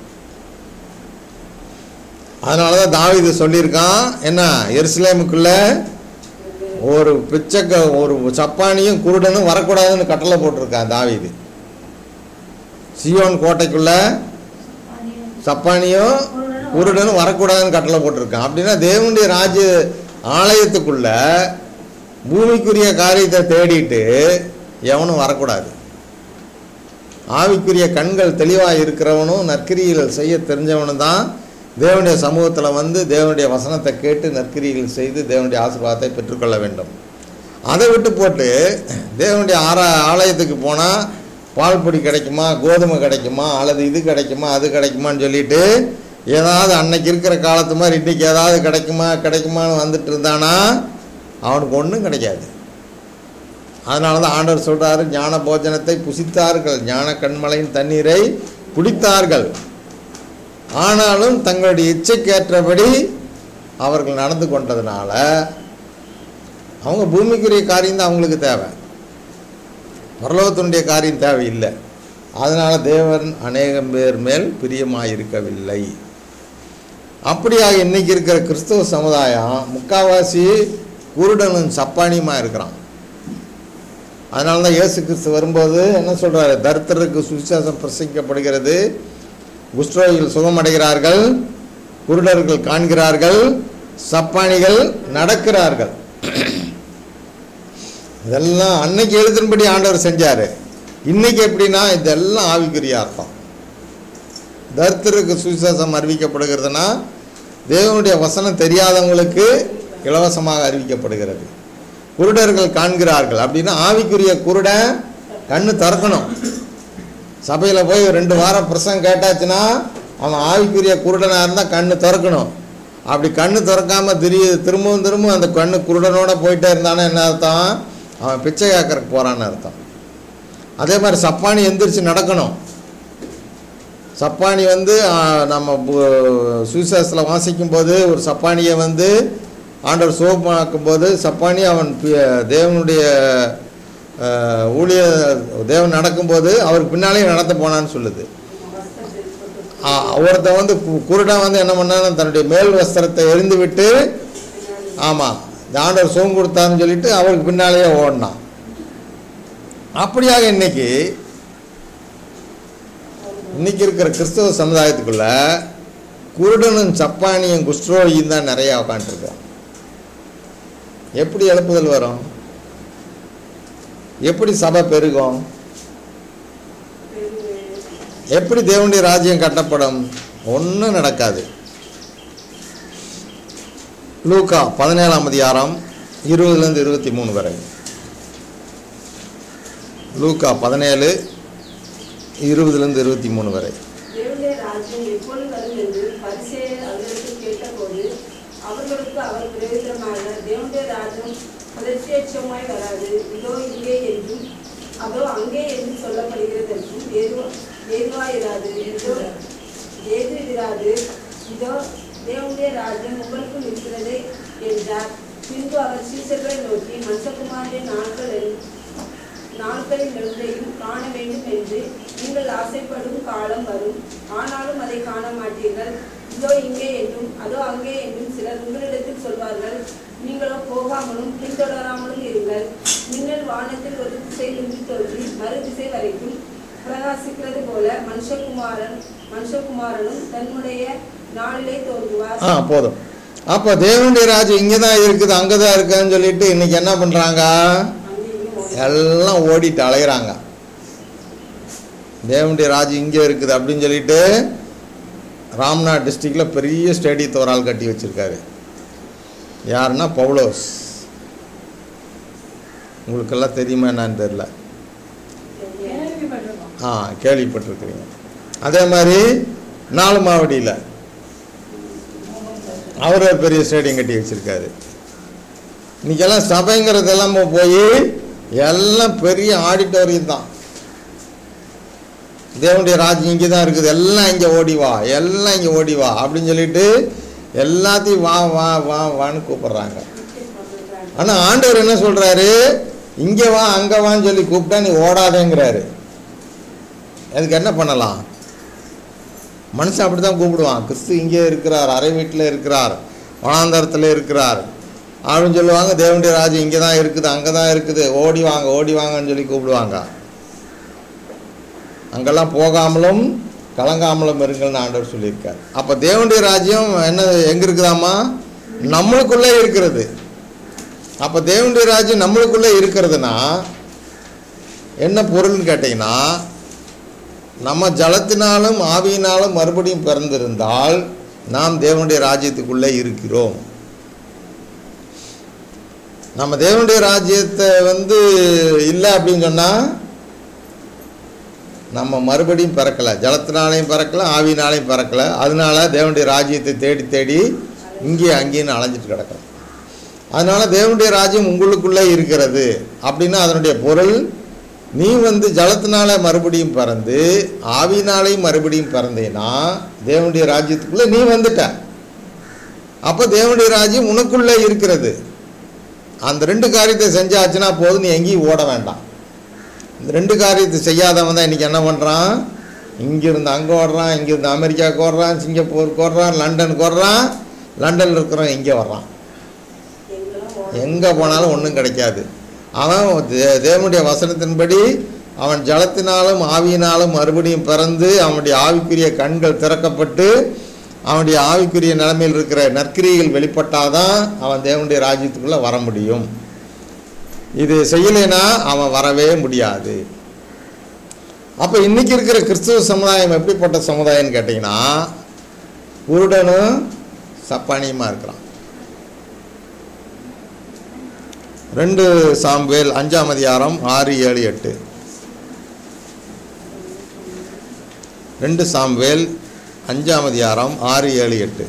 அதனால தான் தாவீது சொல்லியிருக்கான் என்ன எருசலேமுக்குள்ள ஒரு பிச்சைக்க ஒரு சப்பானியும் குருடனும் வரக்கூடாதுன்னு கட்டளை போட்டிருக்கான் தாவீது சியோன் கோட்டைக்குள்ள சப்பானியும் குருடனும் வரக்கூடாதுன்னு கட்டளை போட்டிருக்கான் அப்படின்னா தேவனுடைய ராஜ்ய ஆலயத்துக்குள்ள பூமிக்குரிய காரியத்தை தேடிட்டு எவனும் வரக்கூடாது ஆவிக்குரிய கண்கள் தெளிவாக இருக்கிறவனும் நற்கிரியில் செய்ய தெரிஞ்சவனும் தான் தேவனுடைய சமூகத்தில் வந்து தேவனுடைய வசனத்தை கேட்டு நற்கிரிகள் செய்து தேவனுடைய ஆசீர்வாதத்தை பெற்றுக்கொள்ள வேண்டும் அதை விட்டு போட்டு தேவனுடைய ஆரா ஆலயத்துக்கு போனால் பால் பொடி கிடைக்குமா கோதுமை கிடைக்குமா அல்லது இது கிடைக்குமா அது கிடைக்குமான்னு சொல்லிட்டு ஏதாவது அன்னைக்கு இருக்கிற காலத்து மாதிரி இன்றைக்கி ஏதாவது கிடைக்குமா கிடைக்குமான்னு வந்துட்டு இருந்தானா அவனுக்கு ஒன்றும் கிடைக்காது அதனால தான் ஆண்டவர் சொல்கிறாரு ஞான போஜனத்தை புசித்தார்கள் ஞான கண்மலையின் தண்ணீரை குடித்தார்கள் ஆனாலும் தங்களுடைய இச்சைக்கேற்றபடி அவர்கள் நடந்து கொண்டதுனால அவங்க பூமிக்குரிய காரியம் தான் அவங்களுக்கு தேவை பரலோகத்தினுடைய காரியம் தேவையில்லை அதனால் தேவன் அநேகம் பேர் மேல் பிரியமாக இருக்கவில்லை அப்படியாக இன்னைக்கு இருக்கிற கிறிஸ்தவ சமுதாயம் முக்காவாசி குருடனும் சப்பானியுமாக இருக்கிறான் அதனால தான் இயேசு கிறிஸ்து வரும்போது என்ன சொல்கிறாரு தரித்திரருக்கு சுவிசேஷம் பிரசங்கிக்கப்படுகிறது குஷ்டரோகிகள் சுகமடைகிறார்கள் குருடர்கள் காண்கிறார்கள் சப்பானிகள் நடக்கிறார்கள் இதெல்லாம் அன்னைக்கு எழுதின்படி ஆண்டவர் செஞ்சார் இன்னைக்கு எப்படின்னா இதெல்லாம் ஆவிக்குரிய அர்த்தம் தரித்திரருக்கு சுவிசேஷம் அறிவிக்கப்படுகிறதுனா தேவனுடைய வசனம் தெரியாதவங்களுக்கு இலவசமாக அறிவிக்கப்படுகிறது குருடர்கள் காண்கிறார்கள் அப்படின்னா ஆவிக்குரிய குருடன் கண்ணு திறக்கணும் சபையில் போய் ரெண்டு வாரம் பிரசங்கம் கேட்டாச்சுன்னா அவன் ஆவிக்குரிய குருடனாக இருந்தால் கண்ணு திறக்கணும் அப்படி கண்ணு திறக்காம திரிய திரும்பவும் திரும்பவும் அந்த கண்ணு குருடனோட போயிட்டே இருந்தானே என்ன அர்த்தம் அவன் பிச்சை கேட்கறக்கு போகிறான்னு அர்த்தம் அதே மாதிரி சப்பானி எந்திரிச்சு நடக்கணும் சப்பானி வந்து ஆ, நம்ம சுவிசேஷத்தில் வாசிக்கும் போது ஒரு சப்பானியை வந்து ஆண்டவர் சோகமாக்கும் போது சப்பானி அவன் பி- தேவனுடைய ஆ, ஊழிய தேவன் நடக்கும்போது அவருக்கு பின்னாலேயே நடத்த போனான்னு சொல்லுது ஆ, ஒருத்தன் வந்து கு- குருடன் வந்து என்ன பண்ணான்னு தன்னுடைய மேல் வஸ்திரத்தை எரிந்து விட்டு ஆமாம் இந்த ஆண்டவர் சோகம் கொடுத்தாருன்னு சொல்லிட்டு அவருக்கு பின்னாலேயே ஓடினான் அப்படியாக இன்னைக்கு இன்னைக்கு இருக்கிற கிறிஸ்தவ சமுதாயத்துக்குள்ள குருடனும் சப்பானியும் குஷ்டரோகியும் தான் நிறைய உட்காந்துருக்கான் எப்படி எழுப்புதல் வரும் எப்படி சபை பெருகும் எப்படி தேவனுடைய ராஜ்யம் கட்டப்படும் ஒன்றும் நடக்காது லூக்கா பதினேழாம் அதிகாரம் இருபதுலேருந்து இருபத்தி மூணு வரை லூக்கா பதினேழு இருபதுலேருந்து இருபத்தி மூணு வரை தேவனுடைய ராஜ்யம் எப்பொழுது வரும் என்று பரிசேயர் அவர்களுக்கு கேட்டபோது அவர்களுக்கு அவர் பிரயோஜனமாக தேவனுடைய ராஜ்யம் பிரத்யட்சமாய் வராது இதோ இங்கே என்றும் அதோ அங்கே என்று சொல்லப்படுகிறது என்றும் ஏதுவா ஏதுவாயிராது இதோ ஏது இராது இதோ தேவனுடைய ராஜ்யம் உங்களுக்கும் இருக்கிறது என்றார் பின்பு அவர் சீசர்களை நோக்கி மனுஷகுமாரனுடைய நாட்கள் என்- நாட்களில் ஒன்றையும் காண வேண்டும் என்று நீங்கள் ஆசைப்படும் காலம் வரும் ஆனாலும் அதை காண மாட்டீர்கள் இதோ இங்கே என்றும் அதோ அங்கே என்றும் சிலர் உங்களிடத்தில் சொல்வார்கள் நீங்களோ போகாமலும் பின்தொடராமலும் இருங்கள் மின்னல் வானத்தில் ஒரு திசையிலிருந்து தோன்றி மறு திசை வரைக்கும் பிரகாசிக்கிறது போல மனுஷகுமாரன் மனுஷகுமாரனும் தன்னுடைய நாளிலே தோன்றுவார் ஆ போதும் அப்போ தேவனுடைய ராஜ்யம் இங்கே தான் இருக்குது அங்கே தான் இருக்குன்னு சொல்லிட்டு இன்னைக்கு என்ன பண்ணுறாங்க அங்கேயும் ஓடி- எல்லாம் ஓடிட்டு அலைகிறாங்க தேவனுடைய ராஜ்யம் இங்கே இருக்குது அப்படின்னு சொல்லிட்டு ராம்நாத் டிஸ்ட்ரிக்டில் பெரிய ஸ்டேடியத்தை ஒரு ஆள் கட்டி வச்சுருக்காரு யாருன்னா பவுலோஸ் உங்களுக்கெல்லாம் தெரியுமா என்னன்னு தெரில கேள்விப்பட்டிருக்கோம் ஆ கேள்விப்பட்டிருக்கிறீங்க அதே மாதிரி நாலு மாவடியில் அவர் ஒரு பெரிய ஸ்டேடியம் கட்டி வச்சிருக்காரு இன்னைக்கெல்லாம் சபைங்கிறதெல்லாம் போய் எல்லாம் பெரிய ஆடிட்டோரியம் தான் தேவனுடைய ராஜ்யம் இங்கே தான் இருக்குது எல்லாம் இங்கே ஓடி வா எல்லாம் இங்கே ஓடி வா அப்படின்னு சொல்லிட்டு எல்லாத்தையும் வா வா வா வான்னு கூப்பிடுறாங்க ஆனால் ஆண்டவர் என்ன சொல்கிறாரு இங்கே வா அங்கே வான்னு சொல்லி கூப்பிட்டா நீ ஓடாதேங்கிறாரு அதுக்கு என்ன பண்ணலாம் மனுஷன் அப்படி தான் கூப்பிடுவான் கிறிஸ்து இங்கே இருக்கிறார் அறை வீட்டில் இருக்கிறார் வனாந்தரத்தில் இருக்கிறார் அப்படின்னு சொல்லுவாங்க தேவனுடைய ராஜ்யம் இங்கே தான் இருக்குது அங்கே தான் இருக்குது ஓடி வாங்க ஓடி வாங்கன்னு சொல்லி கூப்பிடுவாங்க அங்கெல்லாம் போகாமலும் கலங்காமலும் இருங்கள்னு ஆண்டவர் சொல்லியிருக்கார் அப்போ தேவனுடைய ராஜ்யம் என்ன எங்கே இருக்குதாம்மா நம்மளுக்குள்ளே இருக்கிறது அப்போ தேவனுடைய ராஜ்யம் நம்மளுக்குள்ளே இருக்கிறதுனா என்ன பொருள்னு கேட்டிங்கன்னா நம்ம ஜலத்தினாலும் ஆவியினாலும் மறுபடியும் பிறந்திருந்தால் நாம் தேவனுடைய ராஜ்யத்துக்குள்ளே இருக்கிறோம் நம்ம தேவனுடைய ராஜ்யத்தை வந்து இல்லை அப்படின்னு சொன்னால் நம்ம மறுபடியும் பிறக்கலை ஜலத்தினாலையும் பிறக்கலை ஆவியினாலையும் பிறக்கலை அதனால தேவனுடைய ராஜ்யத்தை தேடி தேடி இங்கேயும் அங்கேயும் அலைஞ்சிட்டு கிடக்கிறோம் அதனால தேவனுடைய ராஜ்யம் உங்களுக்குள்ளே இருக்கிறது அப்படின்னா அதனுடைய பொருள் நீ வந்து ஜலத்தினால மறுபடியும் பிறந்து ஆவினாலையும் மறுபடியும் பிறந்தேன்னா தேவனுடைய ராஜ்யத்துக்குள்ளே நீ வந்துட்ட அப்போ தேவனுடைய ராஜ்யம் உனக்குள்ளே இருக்கிறது அந்த ரெண்டு காரியத்தை செஞ்சாச்சுன்னா போதும் நீ எங்கேயும் ஓட வேண்டாம் இந்த ரெண்டு காரியத்தை செய்யாதவன் தான் இன்றைக்கி என்ன பண்ணுறான் இங்கேருந்து அங்கே ஓடுறான் இங்கேருந்து அமெரிக்காவுக்கு ஓடுறான் சிங்கப்பூருக்கு ஓடுறான் லண்டனுக்கு ஓடுறான் லண்டனில் இருக்கிறவன் இங்கே வர்றான் எங்கெல்லாம் ஓட- எங்கே போனாலும் ஒன்றும் கிடைக்காது அவன் தே- தேவனுடைய வசனத்தின்படி அவன் ஜலத்தினாலும் ஆவியினாலும் மறுபடியும் பிறந்து அவனுடைய ஆவிக்குரிய கண்கள் திறக்கப்பட்டு அவனுடைய ஆவிக்குரிய நிலைமையில் இருக்கிற நற்கிரியைகள் வெளிப்பட்டாதான் அவன் தேவனுடைய ராஜ்யத்துக்குள்ளே வர முடியும் இது செய்யலைன்னா அவன் வரவே முடியாது அப்போ இன்னைக்கு இருக்கிற கிறிஸ்துவ சமுதாயம் எப்படிப்பட்ட சமுதாயம்னு கேட்டிங்கன்னா குருடனும் சப்பானியுமா இருக்கிறான் ரெண்டு சாம்வேல் அஞ்சாம் அதிகாரம் ஆறு ஏழு எட்டு ரெண்டு சாம்வேல் அஞ்சாம் அதிகாரம் ஆறு ஏழு எட்டு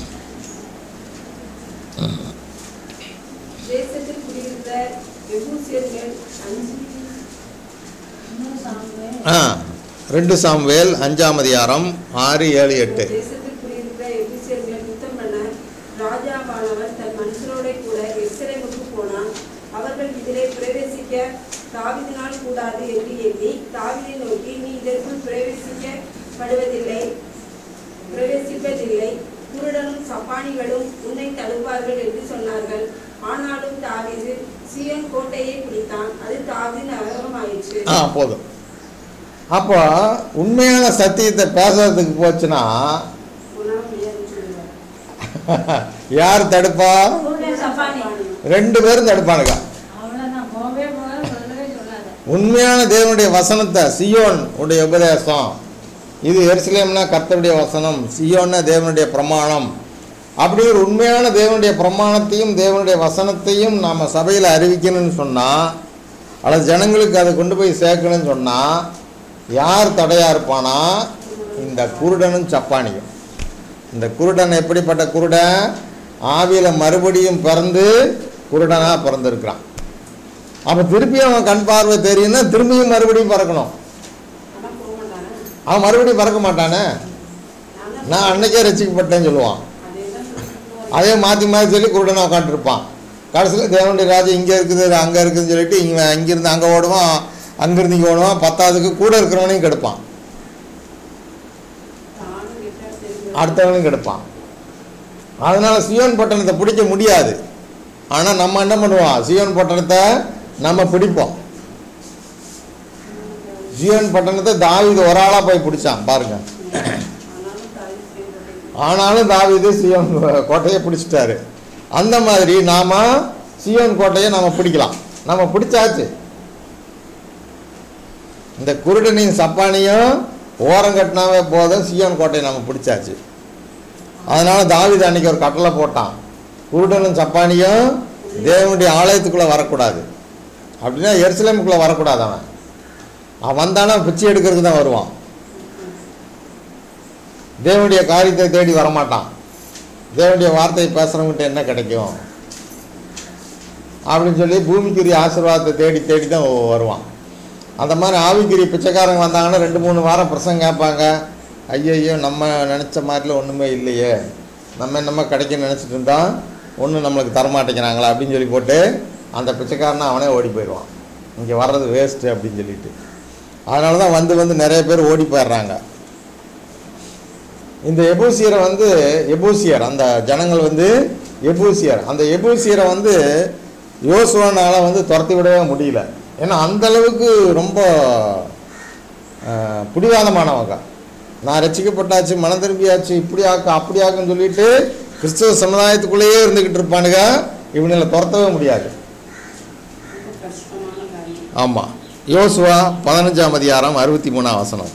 தேசத்தில் குடியிருந்த எபூசியர் ஆ ரெண்டு சாமுவேல் அஞ்சாம் அதிகாரம் ஆறு ஏழு எட்டு தேசத்தில் குடியிருக்கிற எபிசியர்களை குத்தம் பண்ண ராஜாவானவர் தன் மனுஷரோட கூட எருசலேமுக்கு போனான் அவர்கள் இதிலே பிரவேசிக்க தாவீதினால் கூடாது என்று எண்ணி தாவீதை நோக்கி நீ இதற்குள் பிரவேசிக்கப்படுவதில்லை பிரவேசிப்பதில்லை குருடனும் சப்பானிகளும் உன்னை தடுப்பார்கள் என்று சொன்னார்கள் ஆனாலும் தாவீது சீயோன் கோட்டையை பிடித்தான் அது தாவீதின் நகரமாயிற்று ஆ போதும் அப்போ உண்மையான சத்தியத்தை பேசுறதுக்கு போச்சுன்னா உணவு முடியாதுன்னு சொல்லுவார் யார் தடுப்பா குருடன் சப்பானி ரெண்டு பேரும் தடுப்பானுங்க அவ்வளவுதான் போகவே போக சொல்லவே சொல்லாத உண்மையான தேவனுடைய வசனத்தை சியோன் உடைய உபதேசம் இது எருசலேம்னா கர்த்தருடைய வசனம் சியோன்னா தேவனுடைய பிரமாணம் அப்படிங்கிற உண்மையான தேவனுடைய பிரமாணத்தையும் தேவனுடைய வசனத்தையும் நாம் சபையில் அறிவிக்கணும்னு சொன்னால் அல்லது ஜனங்களுக்கு அதை கொண்டு போய் சேர்க்கணும்னு சொன்னால் யார் தடையாக இருப்பானா இந்த குருடனும் சப்பானியும் இந்த குருடன் எப்படிப்பட்ட குருடன் ஆவியில் மறுபடியும் பிறந்து குருடனாக பிறந்திருக்கிறான் அப்போ திருப்பி அவன் கண் பார்வை தெரியும்னா திரும்பியும் மறுபடியும் பறக்கணும் ஆனா போக மாட்டானே அவன் மறுபடியும் பறக்க மாட்டானே நான் அன்னைக்கே ரசிக்கப்பட்டேன்னு சொல்லுவான் அதே தான் சொல்லிட்டு அதே மாற்றி மாற்றி சொல்லி குருடனாக உட்காந்துருப்பான் கடைசியில் தேவனுடைய ராஜ்யம் இங்கே இருக்குது அங்கே இருக்குதுன்னு சொல்லிட்டு இங்கே அங்கேருந்து அங்கே ஓடுவான் அங்கேருந்து இங்கே ஓடுவான் பத்தாவதுக்கு கூட இருக்கிறவனையும் கெடுப்பான் தானும் கெட்டா தெரிஞ்சு அடுத்தவனையும் கெடுப்பான் அதனால் சியோன் பட்டணத்தை பிடிக்க முடியாது ஆனால் நம்ம என்ன பண்ணுவோம் சியோன் பட்டணத்தை நம்ம பிடிப்போம் சியோன் பட்டணத்தை தாவீது ஒரு ஆளாக போய் பிடிச்சான் பாருங்க ஆனாலும் தாய் சேர்ந்ததை ஆனாலும் தாவீது சியோன் கோட்டையை பிடிச்சிட்டாரு அந்த மாதிரி நாம சியோன் கோட்டையை நம்ம பிடிக்கலாம் நம்ம பிடிச்சாச்சு இந்த குருடனையும் சப்பானியும் ஓரம் கட்டினாவே போதும் சியோன் கோட்டையை நம்ம பிடிச்சாச்சு அதனால தாவீது அன்னைக்கு ஒரு கட்டளை போட்டான் குருடனும் சப்பானியும் தேவனுடைய ஆலயத்துக்குள்ளே வரக்கூடாது அப்படின்னா எருசலேமுக்குள்ளே வரக்கூடாது அவன் அவன் வந்தானா பிச்சை எடுக்கிறதுக்கு தான் வருவான் தேவனுடைய காரியத்தை தேடி வரமாட்டான் தேவனுடைய வார்த்தையை பேசுகிறவங்ககிட்ட என்ன கிடைக்கும் அப்படின்னு சொல்லி பூமிக்குரிய ஆசீர்வாதத்தை தேடி தேடி தான் வருவான் அந்த மாதிரி ஆவிக்குரிய பிச்சைக்காரங்க வந்தாங்கன்னா ரெண்டு மூணு வாரம் பிரசங்க கேட்பாங்க ஐயையோ நம்ம நினச்ச மாதிரிலாம் ஒன்றுமே இல்லையே நம்ம என்னமோ கிடைக்க நினச்சிட்டு இருந்தா ஒன்றும் நம்மளுக்கு தரமாட்டேங்கிறாங்களா அப்படின்னு சொல்லி போட்டு அந்த பிச்சைக்காரனை அவனே ஓடி போயிடுவான் இங்கே வர்றது வேஸ்ட்டு அப்படின்னு சொல்லிட்டு அதனால தான் வந்து வந்து நிறைய பேர் ஓடி போயிடுறாங்க இந்த எபூசியரை வந்து எபூசியர் அந்த ஜனங்கள் வந்து எபூசியர் அந்த எபூசியரை வந்து யோசுவனால வந்து துரத்தி விடவே முடியல ஏன்னா அந்த அளவுக்கு ரொம்ப அஹ், பிடிவாதமானவங்க நான் ரசிக்கப்பட்டாச்சு மனம் திரும்பியாச்சு இப்படி ஆக்கு அப்படி ஆக்குன்னு சொல்லிட்டு கிறிஸ்தவ சமுதாயத்துக்குள்ளேயே இருந்துக்கிட்டு இருப்பானுங்க இவங்களை துரத்தவே முடியாது ரொம்ப கஷ்டமான காரியம் ஆமாம் யோசுவா பதினஞ்சாம் அதிகாரம் அறுபத்தி மூணாம் வசனம்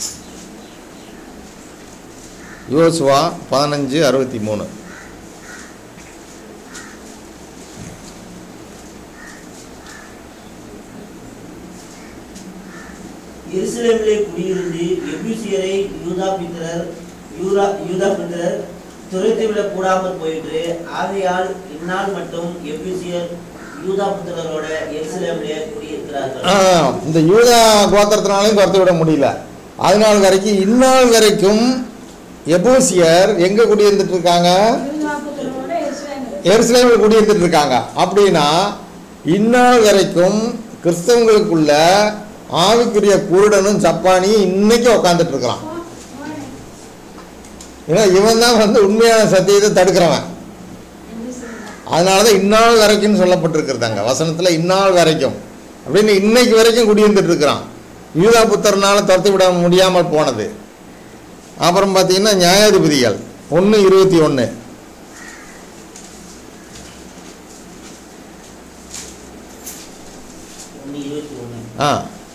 யோசுவா பதினஞ்சு அறுபத்தி மூணு எருசலேமிலே குடியிருந்து எபூசியரை யூதா பித்திரர் யூதா யூதா பித்திரர் துரைத்து விட கூடாமல் போயிற்று ஆகையால் இந்நாள் மட்டும் எபூசியர் யூதா புத்திரரோட எருசலேமிலே குடியிருக்கிறார்கள் ஆ, இந்த யூதா கோத்திரத்தினாலையும் துரத்தி விட முடியல அதனால் வரைக்கும் இந்நாள் வரைக்கும் எபூசியர் எங்கே குடியிருந்துட்டு இருக்காங்க யூதாபுத்திரரோட எருசலேம் எருசலேமில் குடியிருந்துட்டு இருக்காங்க அப்படின்னா இந்நாள் வரைக்கும் கிறிஸ்தவங்களுக்குள்ள ஆவிக்குரிய குருடனும் சப்பானியும் இன்னைக்கு உக்காந்துட்டு இருக்கிறான் ஏன்னா இவன் தான் வந்து உண்மையான சத்தியத்தை தடுக்கிறவன் அதனால தான் இந்நாள் வரைக்கும்னு சொல்லப்பட்டிருக்கிறதாங்க வசனத்தில் இந்நாள் வரைக்கும் அப்படின்னு இன்னைக்கு வரைக்கும் குடியிருந்துட்டு இருக்கிறான் யூதா புத்தர்னால துரத்தி விட முடியாமல் போனது அப்புறம் பார்த்தீங்கன்னா நியாயாதிபதிகள் ஒன்று இருபத்தி ஒன்று ஒன்று இருபத்தி ஒன்று ஆ